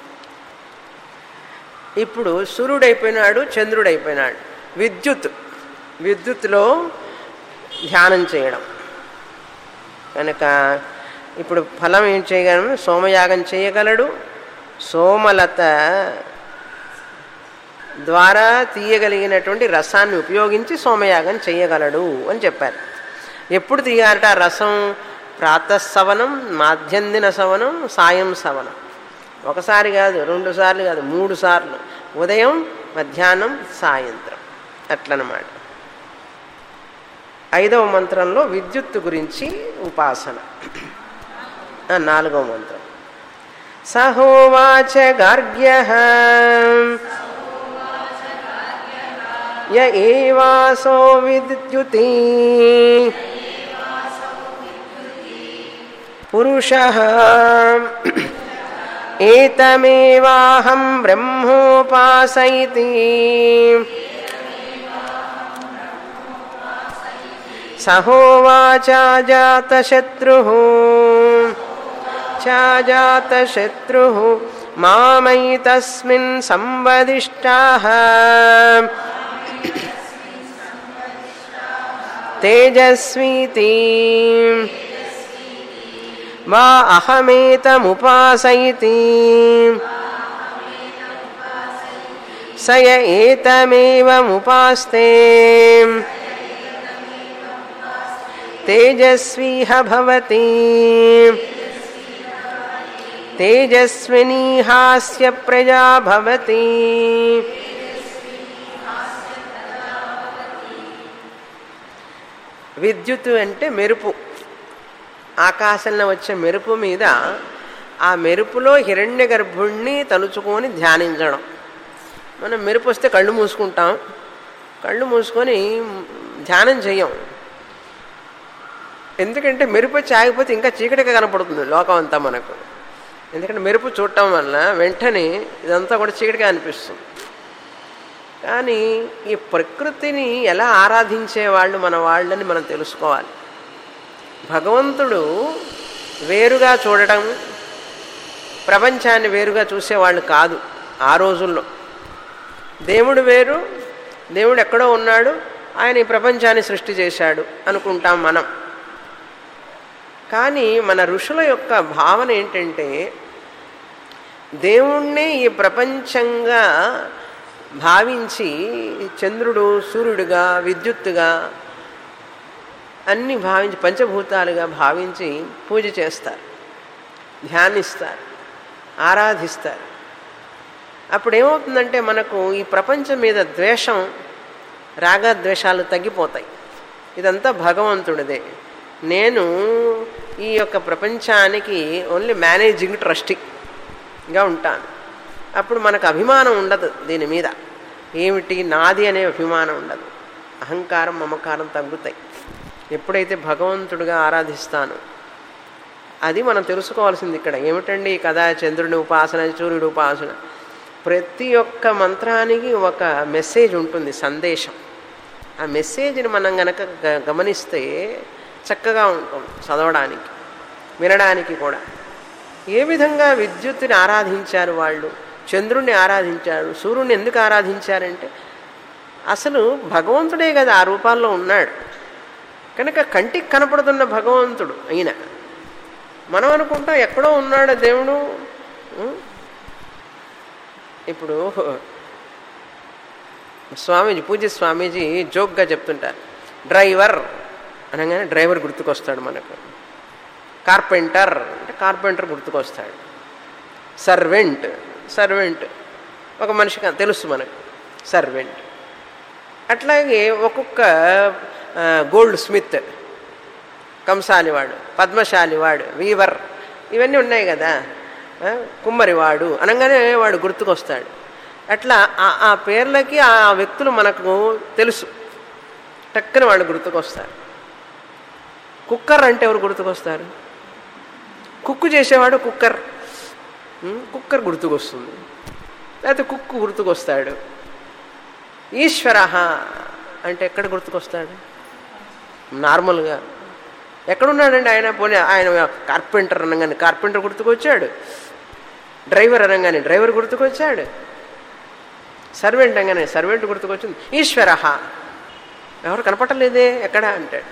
S1: ఇప్పుడు సూర్యుడైపోయినాడు చంద్రుడైపోయినాడు విద్యుత్ విద్యుత్తులో ధ్యానం చేయడం కనుక ఇప్పుడు ఫలం ఏం చేయగలను సోమయాగం చేయగలడు సోమలత ద్వారా తీయగలిగినటువంటి రసాన్ని ఉపయోగించి సోమయాగం చేయగలడు అని చెప్పారు ఎప్పుడు తీయాలట ఆ రసం ప్రాతఃసవనం మాధ్యందిన సవనం సాయం సవనం ఒకసారి కాదు రెండు సార్లు కాదు మూడు సార్లు ఉదయం మధ్యాహ్నం సాయంత్రం అట్లనమాట ఐదవ మంత్రంలో విద్యుత్తు గురించి ఉపాసన ఆ, నాలుగవ మంత్రం సహోవాచ గార్గ్య య ఏవాసో విద్యుతి పురుష ఏతమేవాహం బ్రహ్మోపాసైతి సహోవాచాజాతశత్రు చాజాతశత్రు మామైతస్మిన్ సంవదిష్టాః తేజస్వీతి వా అహమేతముపాసైతి సయ ఏతమేవముపాస్తే తేజస్వీహ భవతి తేజస్వినీ హాస్య ప్రజా భవతి విద్యుత్ అంటే మెరుపు ఆకాశంలో వచ్చే మెరుపు మీద ఆ మెరుపులో హిరణ్య గర్భుణ్ణి తలుచుకొని ధ్యానించడం మనం మెరుపు వస్తే కళ్ళు మూసుకుంటాం కళ్ళు మూసుకొని ధ్యానం చెయ్యం ఎందుకంటే మెరుపు వచ్చి ఆగిపోతే ఇంకా చీకటిగా కనపడుతుంది లోకం అంతా మనకు ఎందుకంటే మెరుపు చూడటం వల్ల వెంటనే ఇదంతా కూడా చీకటిగా అనిపిస్తుంది కానీ ఈ ప్రకృతిని ఎలా ఆరాధించే వాళ్ళు మన వాళ్ళని మనం తెలుసుకోవాలి భగవంతుడు వేరుగా చూడటం ప్రపంచాన్ని వేరుగా చూసేవాళ్ళు కాదు ఆ రోజుల్లో దేవుడు వేరు దేవుడు ఎక్కడో ఉన్నాడు ఆయన ఈ ప్రపంచాన్ని సృష్టి చేశాడు అనుకుంటాం మనం కానీ మన ఋషుల యొక్క భావన ఏంటంటే దేవుణ్ణి ఈ ప్రపంచంగా భావించి చంద్రుడు సూర్యుడుగా విద్యుత్తుగా అన్ని భావించి పంచభూతాలుగా భావించి పూజ చేస్తారు ధ్యానిస్తారు ఆరాధిస్తారు అప్పుడు ఏమవుతుందంటే మనకు ఈ ప్రపంచం మీద ద్వేషం రాగద్వేషాలు తగ్గిపోతాయి ఇదంతా భగవంతుడిదే నేను ఈ యొక్క ప్రపంచానికి ఓన్లీ మేనేజింగ్ ట్రస్టీగా ఉంటాను అప్పుడు మనకు అభిమానం ఉండదు దీని మీద ఏమిటి నాది అనే అభిమానం ఉండదు అహంకారం మమకారం తగ్గుతాయి ఎప్పుడైతే భగవంతుడిగా ఆరాధిస్తాను అది మనం తెలుసుకోవాల్సింది ఇక్కడ ఏమిటండి ఈ కథ చంద్రుడి ఉపాసన సూర్యుడి ఉపాసన ప్రతి ఒక్క మంత్రానికి ఒక మెసేజ్ ఉంటుంది సందేశం ఆ మెసేజ్ని మనం గనక గ- గమనిస్తే చక్కగా ఉంటుంది చదవడానికి వినడానికి కూడా ఏ విధంగా విద్యుత్తుని ఆరాధించారు వాళ్ళు చంద్రుణ్ణి ఆరాధించారు సూర్యుని ఎందుకు ఆరాధించారంటే అసలు భగవంతుడే కదా ఆ రూపాల్లో ఉన్నాడు కనుక కంటికి కనపడుతున్న భగవంతుడు అయిన మనం అనుకుంటాం ఎక్కడో ఉన్నాడు దేవుడు ఉం? ఇప్పుడు స్వామీజీ పూజ్య స్వామీజీ జోక్గా చెప్తుంటారు డ్రైవర్ అనగానే డ్రైవర్ గుర్తుకొస్తాడు మనకు కార్పెంటర్ అంటే కార్పెంటర్ గుర్తుకొస్తాడు సర్వెంట్ సర్వెంట్ ఒక మనిషికి తెలుసు మనకు సర్వెంట్ అట్లాగే ఒక్కొక్క ఆ, గోల్డ్ స్మిత్ కంసాలివాడు పద్మశాలివాడు వీవర్ ఇవన్నీ ఉన్నాయి కదా ఆ, కుమ్మరివాడు అనగానే వాడు గుర్తుకొస్తాడు అట్లా ఆ- ఆ పేర్లకి ఆ వ్యక్తులు మనకు తెలుసు టక్కన వాళ్ళు గుర్తుకొస్తారు కుక్కర్ అంటే ఎవరు గుర్తుకొస్తారు కుక్కు చేసేవాడు కుక్కర్ ఉం, కుక్కర్ గుర్తుకొస్తుంది లేకపోతే కుక్కు గుర్తుకొస్తాడు ఈశ్వర అంటే ఎక్కడ గుర్తుకొస్తాడు నార్మల్గా ఎక్కడున్నాడండి ఆయన పోనీ ఆయన కార్పెంటర్ అనగానే కార్పెంటర్ గుర్తుకొచ్చాడు డ్రైవర్ అనగానే డ్రైవర్ గుర్తుకొచ్చాడు సర్వెంట్ అనగానే సర్వెంట్ గుర్తుకొచ్చింది ఈశ్వర ఎవరు కనపడలేదే ఎక్కడ అంటాడు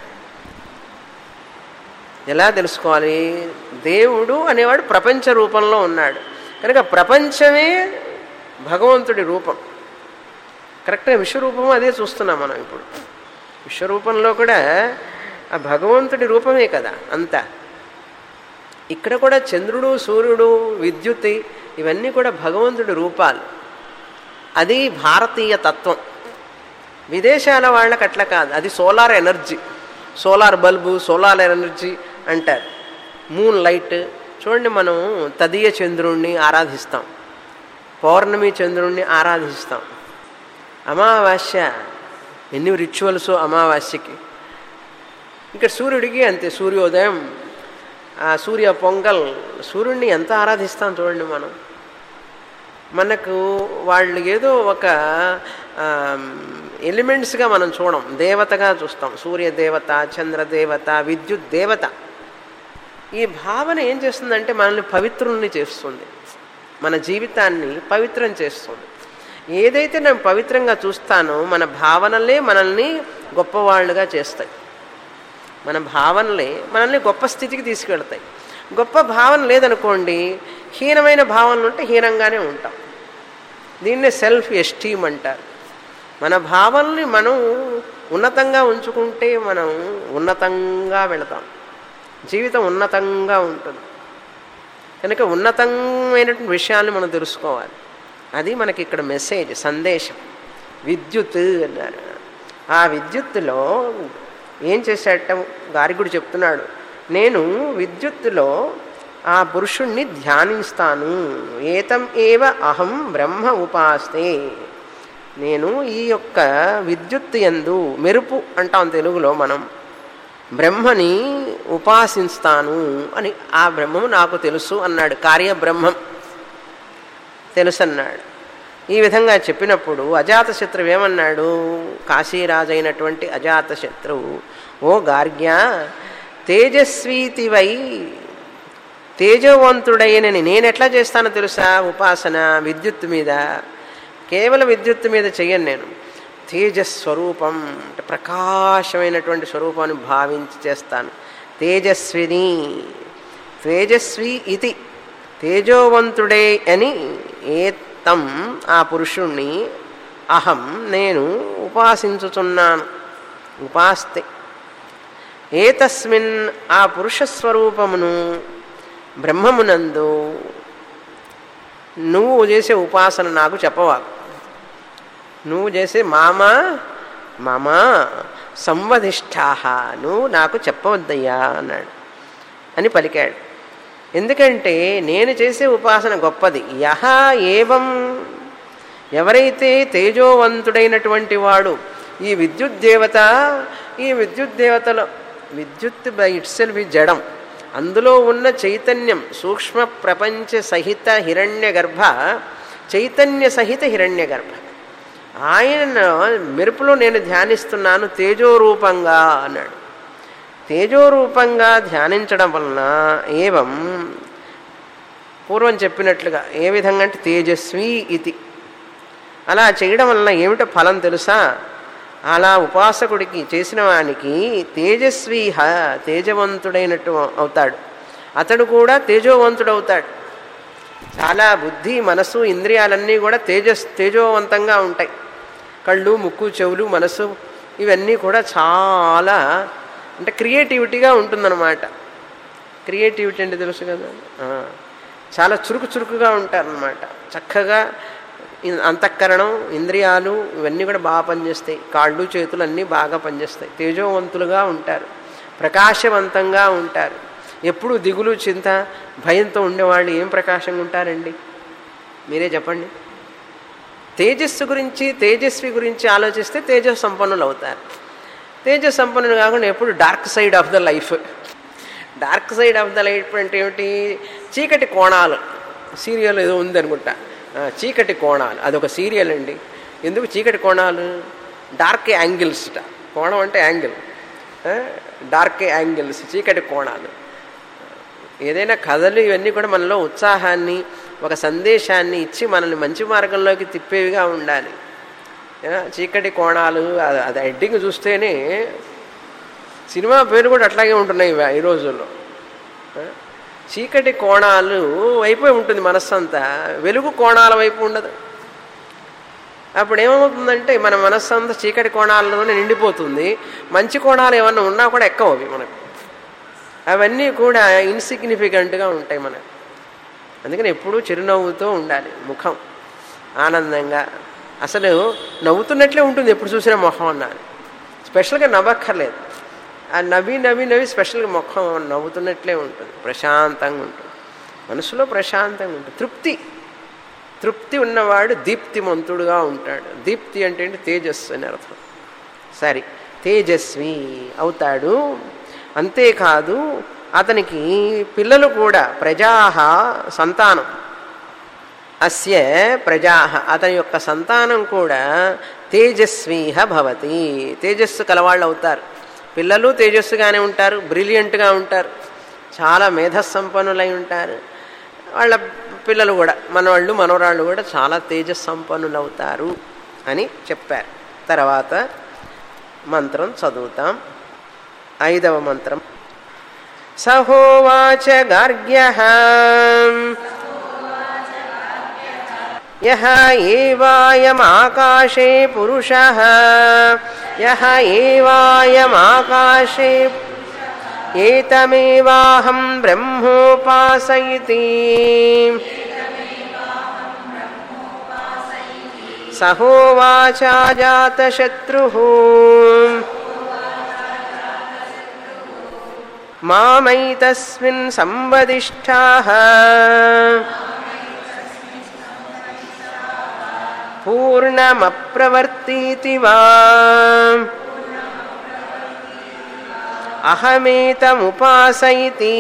S1: ఎలా తెలుసుకోవాలి దేవుడు అనేవాడు ప్రపంచ రూపంలో ఉన్నాడు కనుక ప్రపంచమే భగవంతుడి రూపం కరెక్ట్గా విశ్వరూపం అదే చూస్తున్నాం మనం ఇప్పుడు విశ్వరూపంలో కూడా ఆ భగవంతుడి రూపమే కదా అంతా ఇక్కడ కూడా చంద్రుడు సూర్యుడు విద్యుత్ ఇవన్నీ కూడా భగవంతుడి రూపాలు అది భారతీయ తత్వం విదేశాల వాళ్ళకి అట్లా కాదు అది solar energy solar bulb solar energy అంటారు మూన్ లైట్ చూడండి మనం తదియ చంద్రుణ్ణి ఆరాధిస్తాం పౌర్ణమి చంద్రుణ్ణి ఆరాధిస్తాం అమావాస్య ఎన్ని రిచువల్స్ అమావాస్యకి ఇక్కడ సూర్యుడికి అంతే సూర్యోదయం ఆ సూర్య పొంగల్ సూర్యుడిని ఎంత ఆరాధిస్తాం చూడండి మనం మనకు వాళ్ళు ఏదో ఒక ఎలిమెంట్స్గా మనం చూడం దేవతగా చూస్తాం సూర్య దేవత చంద్ర దేవత విద్యుత్ దేవత ఈ భావన ఏం చేస్తుందంటే మనల్ని పవిత్రుల్ని చేస్తుంది మన జీవితాన్ని పవిత్రం చేస్తుంది ఏదైతే నేను పవిత్రంగా చూస్తానో మన భావనలే మనల్ని గొప్పవాళ్ళుగా చేస్తాయి మన భావనలే మనల్ని గొప్ప స్థితికి తీసుకెళ్తాయి గొప్ప భావన లేదనుకోండి హీనమైన భావనలు ఉంటే హీనంగానే ఉంటాం దీన్నే సెల్ఫ్ ఎస్టీమ్ అంటారు మన భావనల్ని మనం ఉన్నతంగా ఉంచుకుంటే మనం ఉన్నతంగా వెళతాం జీవితం ఉన్నతంగా ఉంటుంది కనుక ఉన్నతమైనటువంటి విషయాన్ని మనం తెలుసుకోవాలి అది మనకి ఇక్కడ మెసేజ్ సందేశం విద్యుత్ అన్నారు ఆ విద్యుత్తులో ఏం చేశాట గారిగుడు చెప్తున్నాడు నేను విద్యుత్తులో ఆ పురుషుణ్ణి ధ్యానిస్తాను ఏతం ఏవ అహం బ్రహ్మ ఉపాస్తే నేను ఈ యొక్క విద్యుత్ ఎందు మెరుపు అంటాం తెలుగులో మనం బ్రహ్మని ఉపాసిస్తాను అని ఆ బ్రహ్మము నాకు తెలుసు అన్నాడు కార్యబ్రహ్మం తెలుసు అన్నాడు ఈ విధంగా చెప్పినప్పుడు అజాతశత్రువు ఏమన్నాడు కాశీరాజు అయినటువంటి అజాతశత్రువు ఓ గార్గ్య తేజస్వీతివై తేజవంతుడైన నేను ఎట్లా చేస్తానో తెలుసా ఉపాసన విద్యుత్ మీద కేవలం విద్యుత్ మీద చెయ్యను నేను తేజస్వరూపం అంటే ప్రకాశమైనటువంటి స్వరూపాన్ని భావించి చేస్తాను తేజస్విని తేజస్వి ఇది తేజోవంతుడే అని ఏత్తం ఆ పురుషుణ్ణి అహం నేను ఉపాసించుచున్నాను ఉపాస్తే ఏతస్మిన్ ఆ పురుషస్వరూపమును బ్రహ్మమునందు నువ్వు చేసే ఉపాసన నాకు చెప్పవాకు నువ్వు చేసే మామ మమ సంవధిష్ఠాహ నువ్వు నాకు చెప్పవద్దయ్యా అన్నాడు అని పలికాడు ఎందుకంటే నేను చేసే ఉపాసన గొప్పది యహ ఏవం ఎవరైతే తేజోవంతుడైనటువంటి వాడు ఈ విద్యుత్ దేవత ఈ విద్యుత్ దేవతలో విద్యుత్ బై ఇట్ సెల్ఫ్ ఈ జడం అందులో ఉన్న చైతన్యం సూక్ష్మ ప్రపంచ సహిత హిరణ్య గర్భ చైతన్య సహిత హిరణ్య గర్భ ఆయన మెరుపులో నేను ధ్యానిస్తున్నాను తేజోరూపంగా అన్నాడు తేజోరూపంగా ధ్యానించడం వలన ఏవం పూర్వం చెప్పినట్లుగా ఏ విధంగా అంటే తేజస్వి ఇది అలా చేయడం వలన ఏమిటో ఫలం తెలుసా అలా ఉపాసకుడికి చేసిన వానికి తేజస్వీహ తేజవంతుడైనట్టు అవుతాడు అతడు కూడా తేజోవంతుడు అవుతాడు చాలా బుద్ధి మనసు ఇంద్రియాలన్నీ కూడా తేజస్ తేజోవంతంగా ఉంటాయి కళ్ళు ముక్కు చెవులు మనసు ఇవన్నీ కూడా చాలా అంటే క్రియేటివిటీగా ఉంటుందన్నమాట క్రియేటివిటీ అంటే తెలుసు కదా చాలా చురుకు చురుకుగా ఉంటారనమాట చక్కగా అంతఃకరణం ఇంద్రియాలు ఇవన్నీ కూడా బాగా పనిచేస్తాయి కాళ్ళు చేతులు అన్నీ బాగా పనిచేస్తాయి తేజోవంతులుగా ఉంటారు ప్రకాశవంతంగా ఉంటారు ఎప్పుడు దిగులు చింత భయంతో ఉండేవాళ్ళు ఏం ప్రకాశంగా ఉంటారండి మీరే చెప్పండి తేజస్సు గురించి తేజస్వి గురించి ఆలోచిస్తే తేజ సంపన్నులు అవుతారు తేజ సంపన్నులు కాకుండా ఎప్పుడు dark side of the life dark side of the life అంటే ఏమిటి చీకటి కోణాలు సీరియల్ ఏదో ఉందనుకుంటా చీకటి కోణాలు అదొక సీరియల్ అండి ఎందుకు చీకటి కోణాలు డార్క్ యాంగిల్స్ కోణం అంటే యాంగిల్ డార్క్ యాంగిల్స్ చీకటి కోణాలు ఏదైనా కథలు ఇవన్నీ కూడా మనలో ఉత్సాహాన్ని ఒక సందేశాన్ని ఇచ్చి మనల్ని మంచి మార్గంలోకి తిప్పేవిగా ఉండాలి చీకటి కోణాలు అది ఎడ్డింగ్ చూస్తేనే సినిమా పేరు కూడా అట్లాగే ఉంటున్నాయి ఈ రోజుల్లో చీకటి కోణాలు వైపే ఉంటుంది మనస్సంతా వెలుగు కోణాల వైపు ఉండదు అప్పుడు ఏమవుతుందంటే మన మనస్సు అంతా చీకటి కోణాలలోనే నిండిపోతుంది మంచి కోణాలు ఏమన్నా ఉన్నా కూడా ఎక్కవు అవి మనకు అవన్నీ కూడా ఇన్సిగ్నిఫికెంట్గా ఉంటాయి మనకు అందుకని ఎప్పుడూ చిరునవ్వుతో ఉండాలి ముఖం ఆనందంగా అసలు నవ్వుతున్నట్లే ఉంటుంది ఎప్పుడు చూసినా మొహం అన్నాను స్పెషల్గా నవ్వక్కర్లేదు ఆ నవ్వి నవ్వి నవ్వి స్పెషల్గా ముఖం నవ్వుతున్నట్లే ఉంటుంది ప్రశాంతంగా ఉంటుంది మనసులో ప్రశాంతంగా ఉంటుంది తృప్తి తృప్తి ఉన్నవాడు దీప్తిమంతుడుగా ఉంటాడు దీప్తి అంటే ఏంటి తేజస్సు అని అర్థం సరే తేజస్వి అవుతాడు అంతేకాదు అతనికి పిల్లలు కూడా ప్రజా సంతానం అస్య ప్రజా అతని యొక్క సంతానం కూడా తేజస్వీహ భవతి తేజస్సు కలవాళ్ళు అవుతారు పిల్లలు తేజస్సుగానే ఉంటారు బ్రిలియంట్గా ఉంటారు చాలా మేధస్సంపన్నులై ఉంటారు వాళ్ళ పిల్లలు కూడా మనవాళ్ళు మనవరాళ్ళు కూడా చాలా తేజస్సంపన్నులు అవుతారు అని చెప్పారు తర్వాత మంత్రం చదువుతాం ఐదవ మంత్రం సహోవాచ గార్గ్య యహ ఏవాయమాకాశే పురుష యహ ఏవాయమాకాశే ఏతమేవాహం బ్రహ్మోపాసయితి సహోవాచా జాతశత్రు మామైతస్మిన్ సంవదిష్టాః పూర్ణమప్రవర్తీతి వా అహమేతముపాసయితి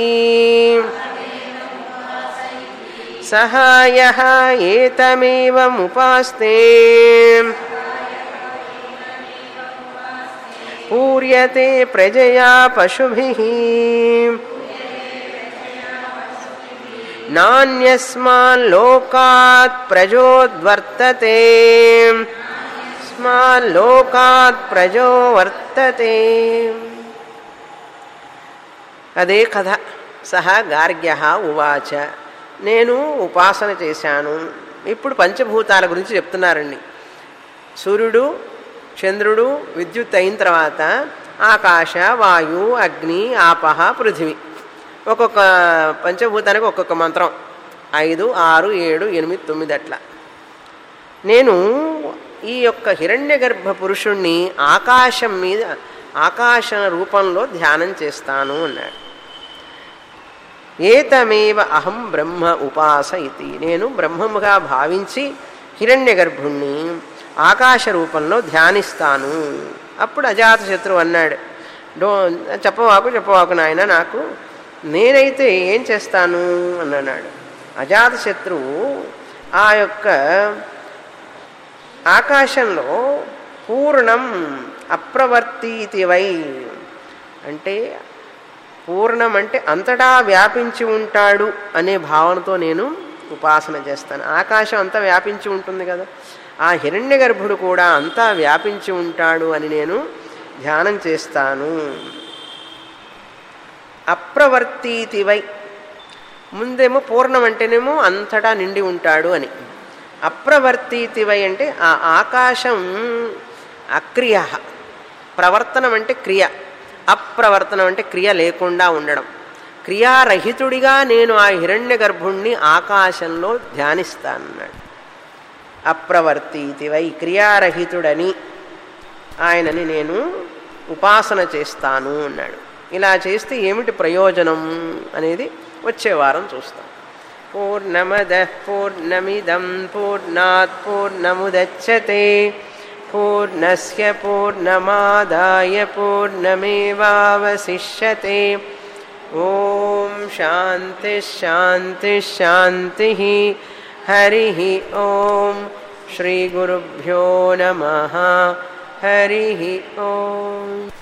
S1: సహాయ ఏతమేవముపాస్తే పూర్యతే ప్రజయా పశుభిः నాణ్యస్మాల్లోకాత్ ప్రజోద్వర్తతే స్మాల్లోకాత్ ప్రజో వర్తతే అదే కథ సహా గార్గ్య ఉవాచ నేను ఉపాసన చేశాను ఇప్పుడు పంచభూతాల గురించి చెప్తున్నారండి సూర్యుడు చంద్రుడు విద్యుత్ అయిన తర్వాత ఆకాశ వాయు అగ్ని ఆపహ పృథివీ ఒక్కొక్క పంచభూతానికి ఒక్కొక్క మంత్రం ఐదు ఆరు ఏడు ఎనిమిది తొమ్మిది అట్లా నేను ఈ యొక్క హిరణ్య గర్భ పురుషుణ్ణి ఆకాశం మీద ఆకాశ రూపంలో ధ్యానం చేస్తాను అన్నాడు ఏతమేవ అహం బ్రహ్మ ఉపాస ఇది నేను బ్రహ్మముగా భావించి హిరణ్య గర్భుణ్ణి ఆకాశ రూపంలో ధ్యానిస్తాను అప్పుడు అజాతశత్రువు అన్నాడు డో చెప్పవాకు చెప్పవాకు నాయన నాకు నేనైతే ఏం చేస్తాను అని అన్నాడు అజాతశత్రువు ఆ యొక్క ఆకాశంలో పూర్ణం అప్రవర్తీతి వై అంటే పూర్ణం అంటే అంతటా వ్యాపించి ఉంటాడు అనే భావనతో నేను ఉపాసన చేస్తాను ఆకాశం అంతా వ్యాపించి ఉంటుంది కదా ఆ హిరణ్య గర్భుడు కూడా అంతా వ్యాపించి ఉంటాడు అని నేను ధ్యానం చేస్తాను అప్రవర్తీతివై ముందేమో పూర్ణం అంటేనేమో అంతటా నిండి ఉంటాడు అని అప్రవర్తీతివై అంటే ఆ ఆకాశం అక్రియ ప్రవర్తనం అంటే క్రియ అప్రవర్తనం అంటే క్రియ లేకుండా ఉండడం క్రియారహితుడిగా నేను ఆ హిరణ్య గర్భుణ్ణి ఆకాశంలో ధ్యానిస్తానన్నాడు అప్రవర్తీతివై క్రియారహితుడని ఆయనని నేను ఉపాసన చేస్తాను అన్నాడు ఇలా చేస్తే ఏమిటి ప్రయోజనం అనేది వచ్చే వారం చూస్తాం పూర్ణమద పూర్ణమిదం పూర్ణాత్ పూర్ణముదచ్చతే పూర్ణస్య పూర్ణమాదాయ పూర్ణమేవావశిష్యతే ఓం శాంతి శాంతి శాంతి హరి ఓం శ్రీ గురుభ్యో నమ హరి ఓం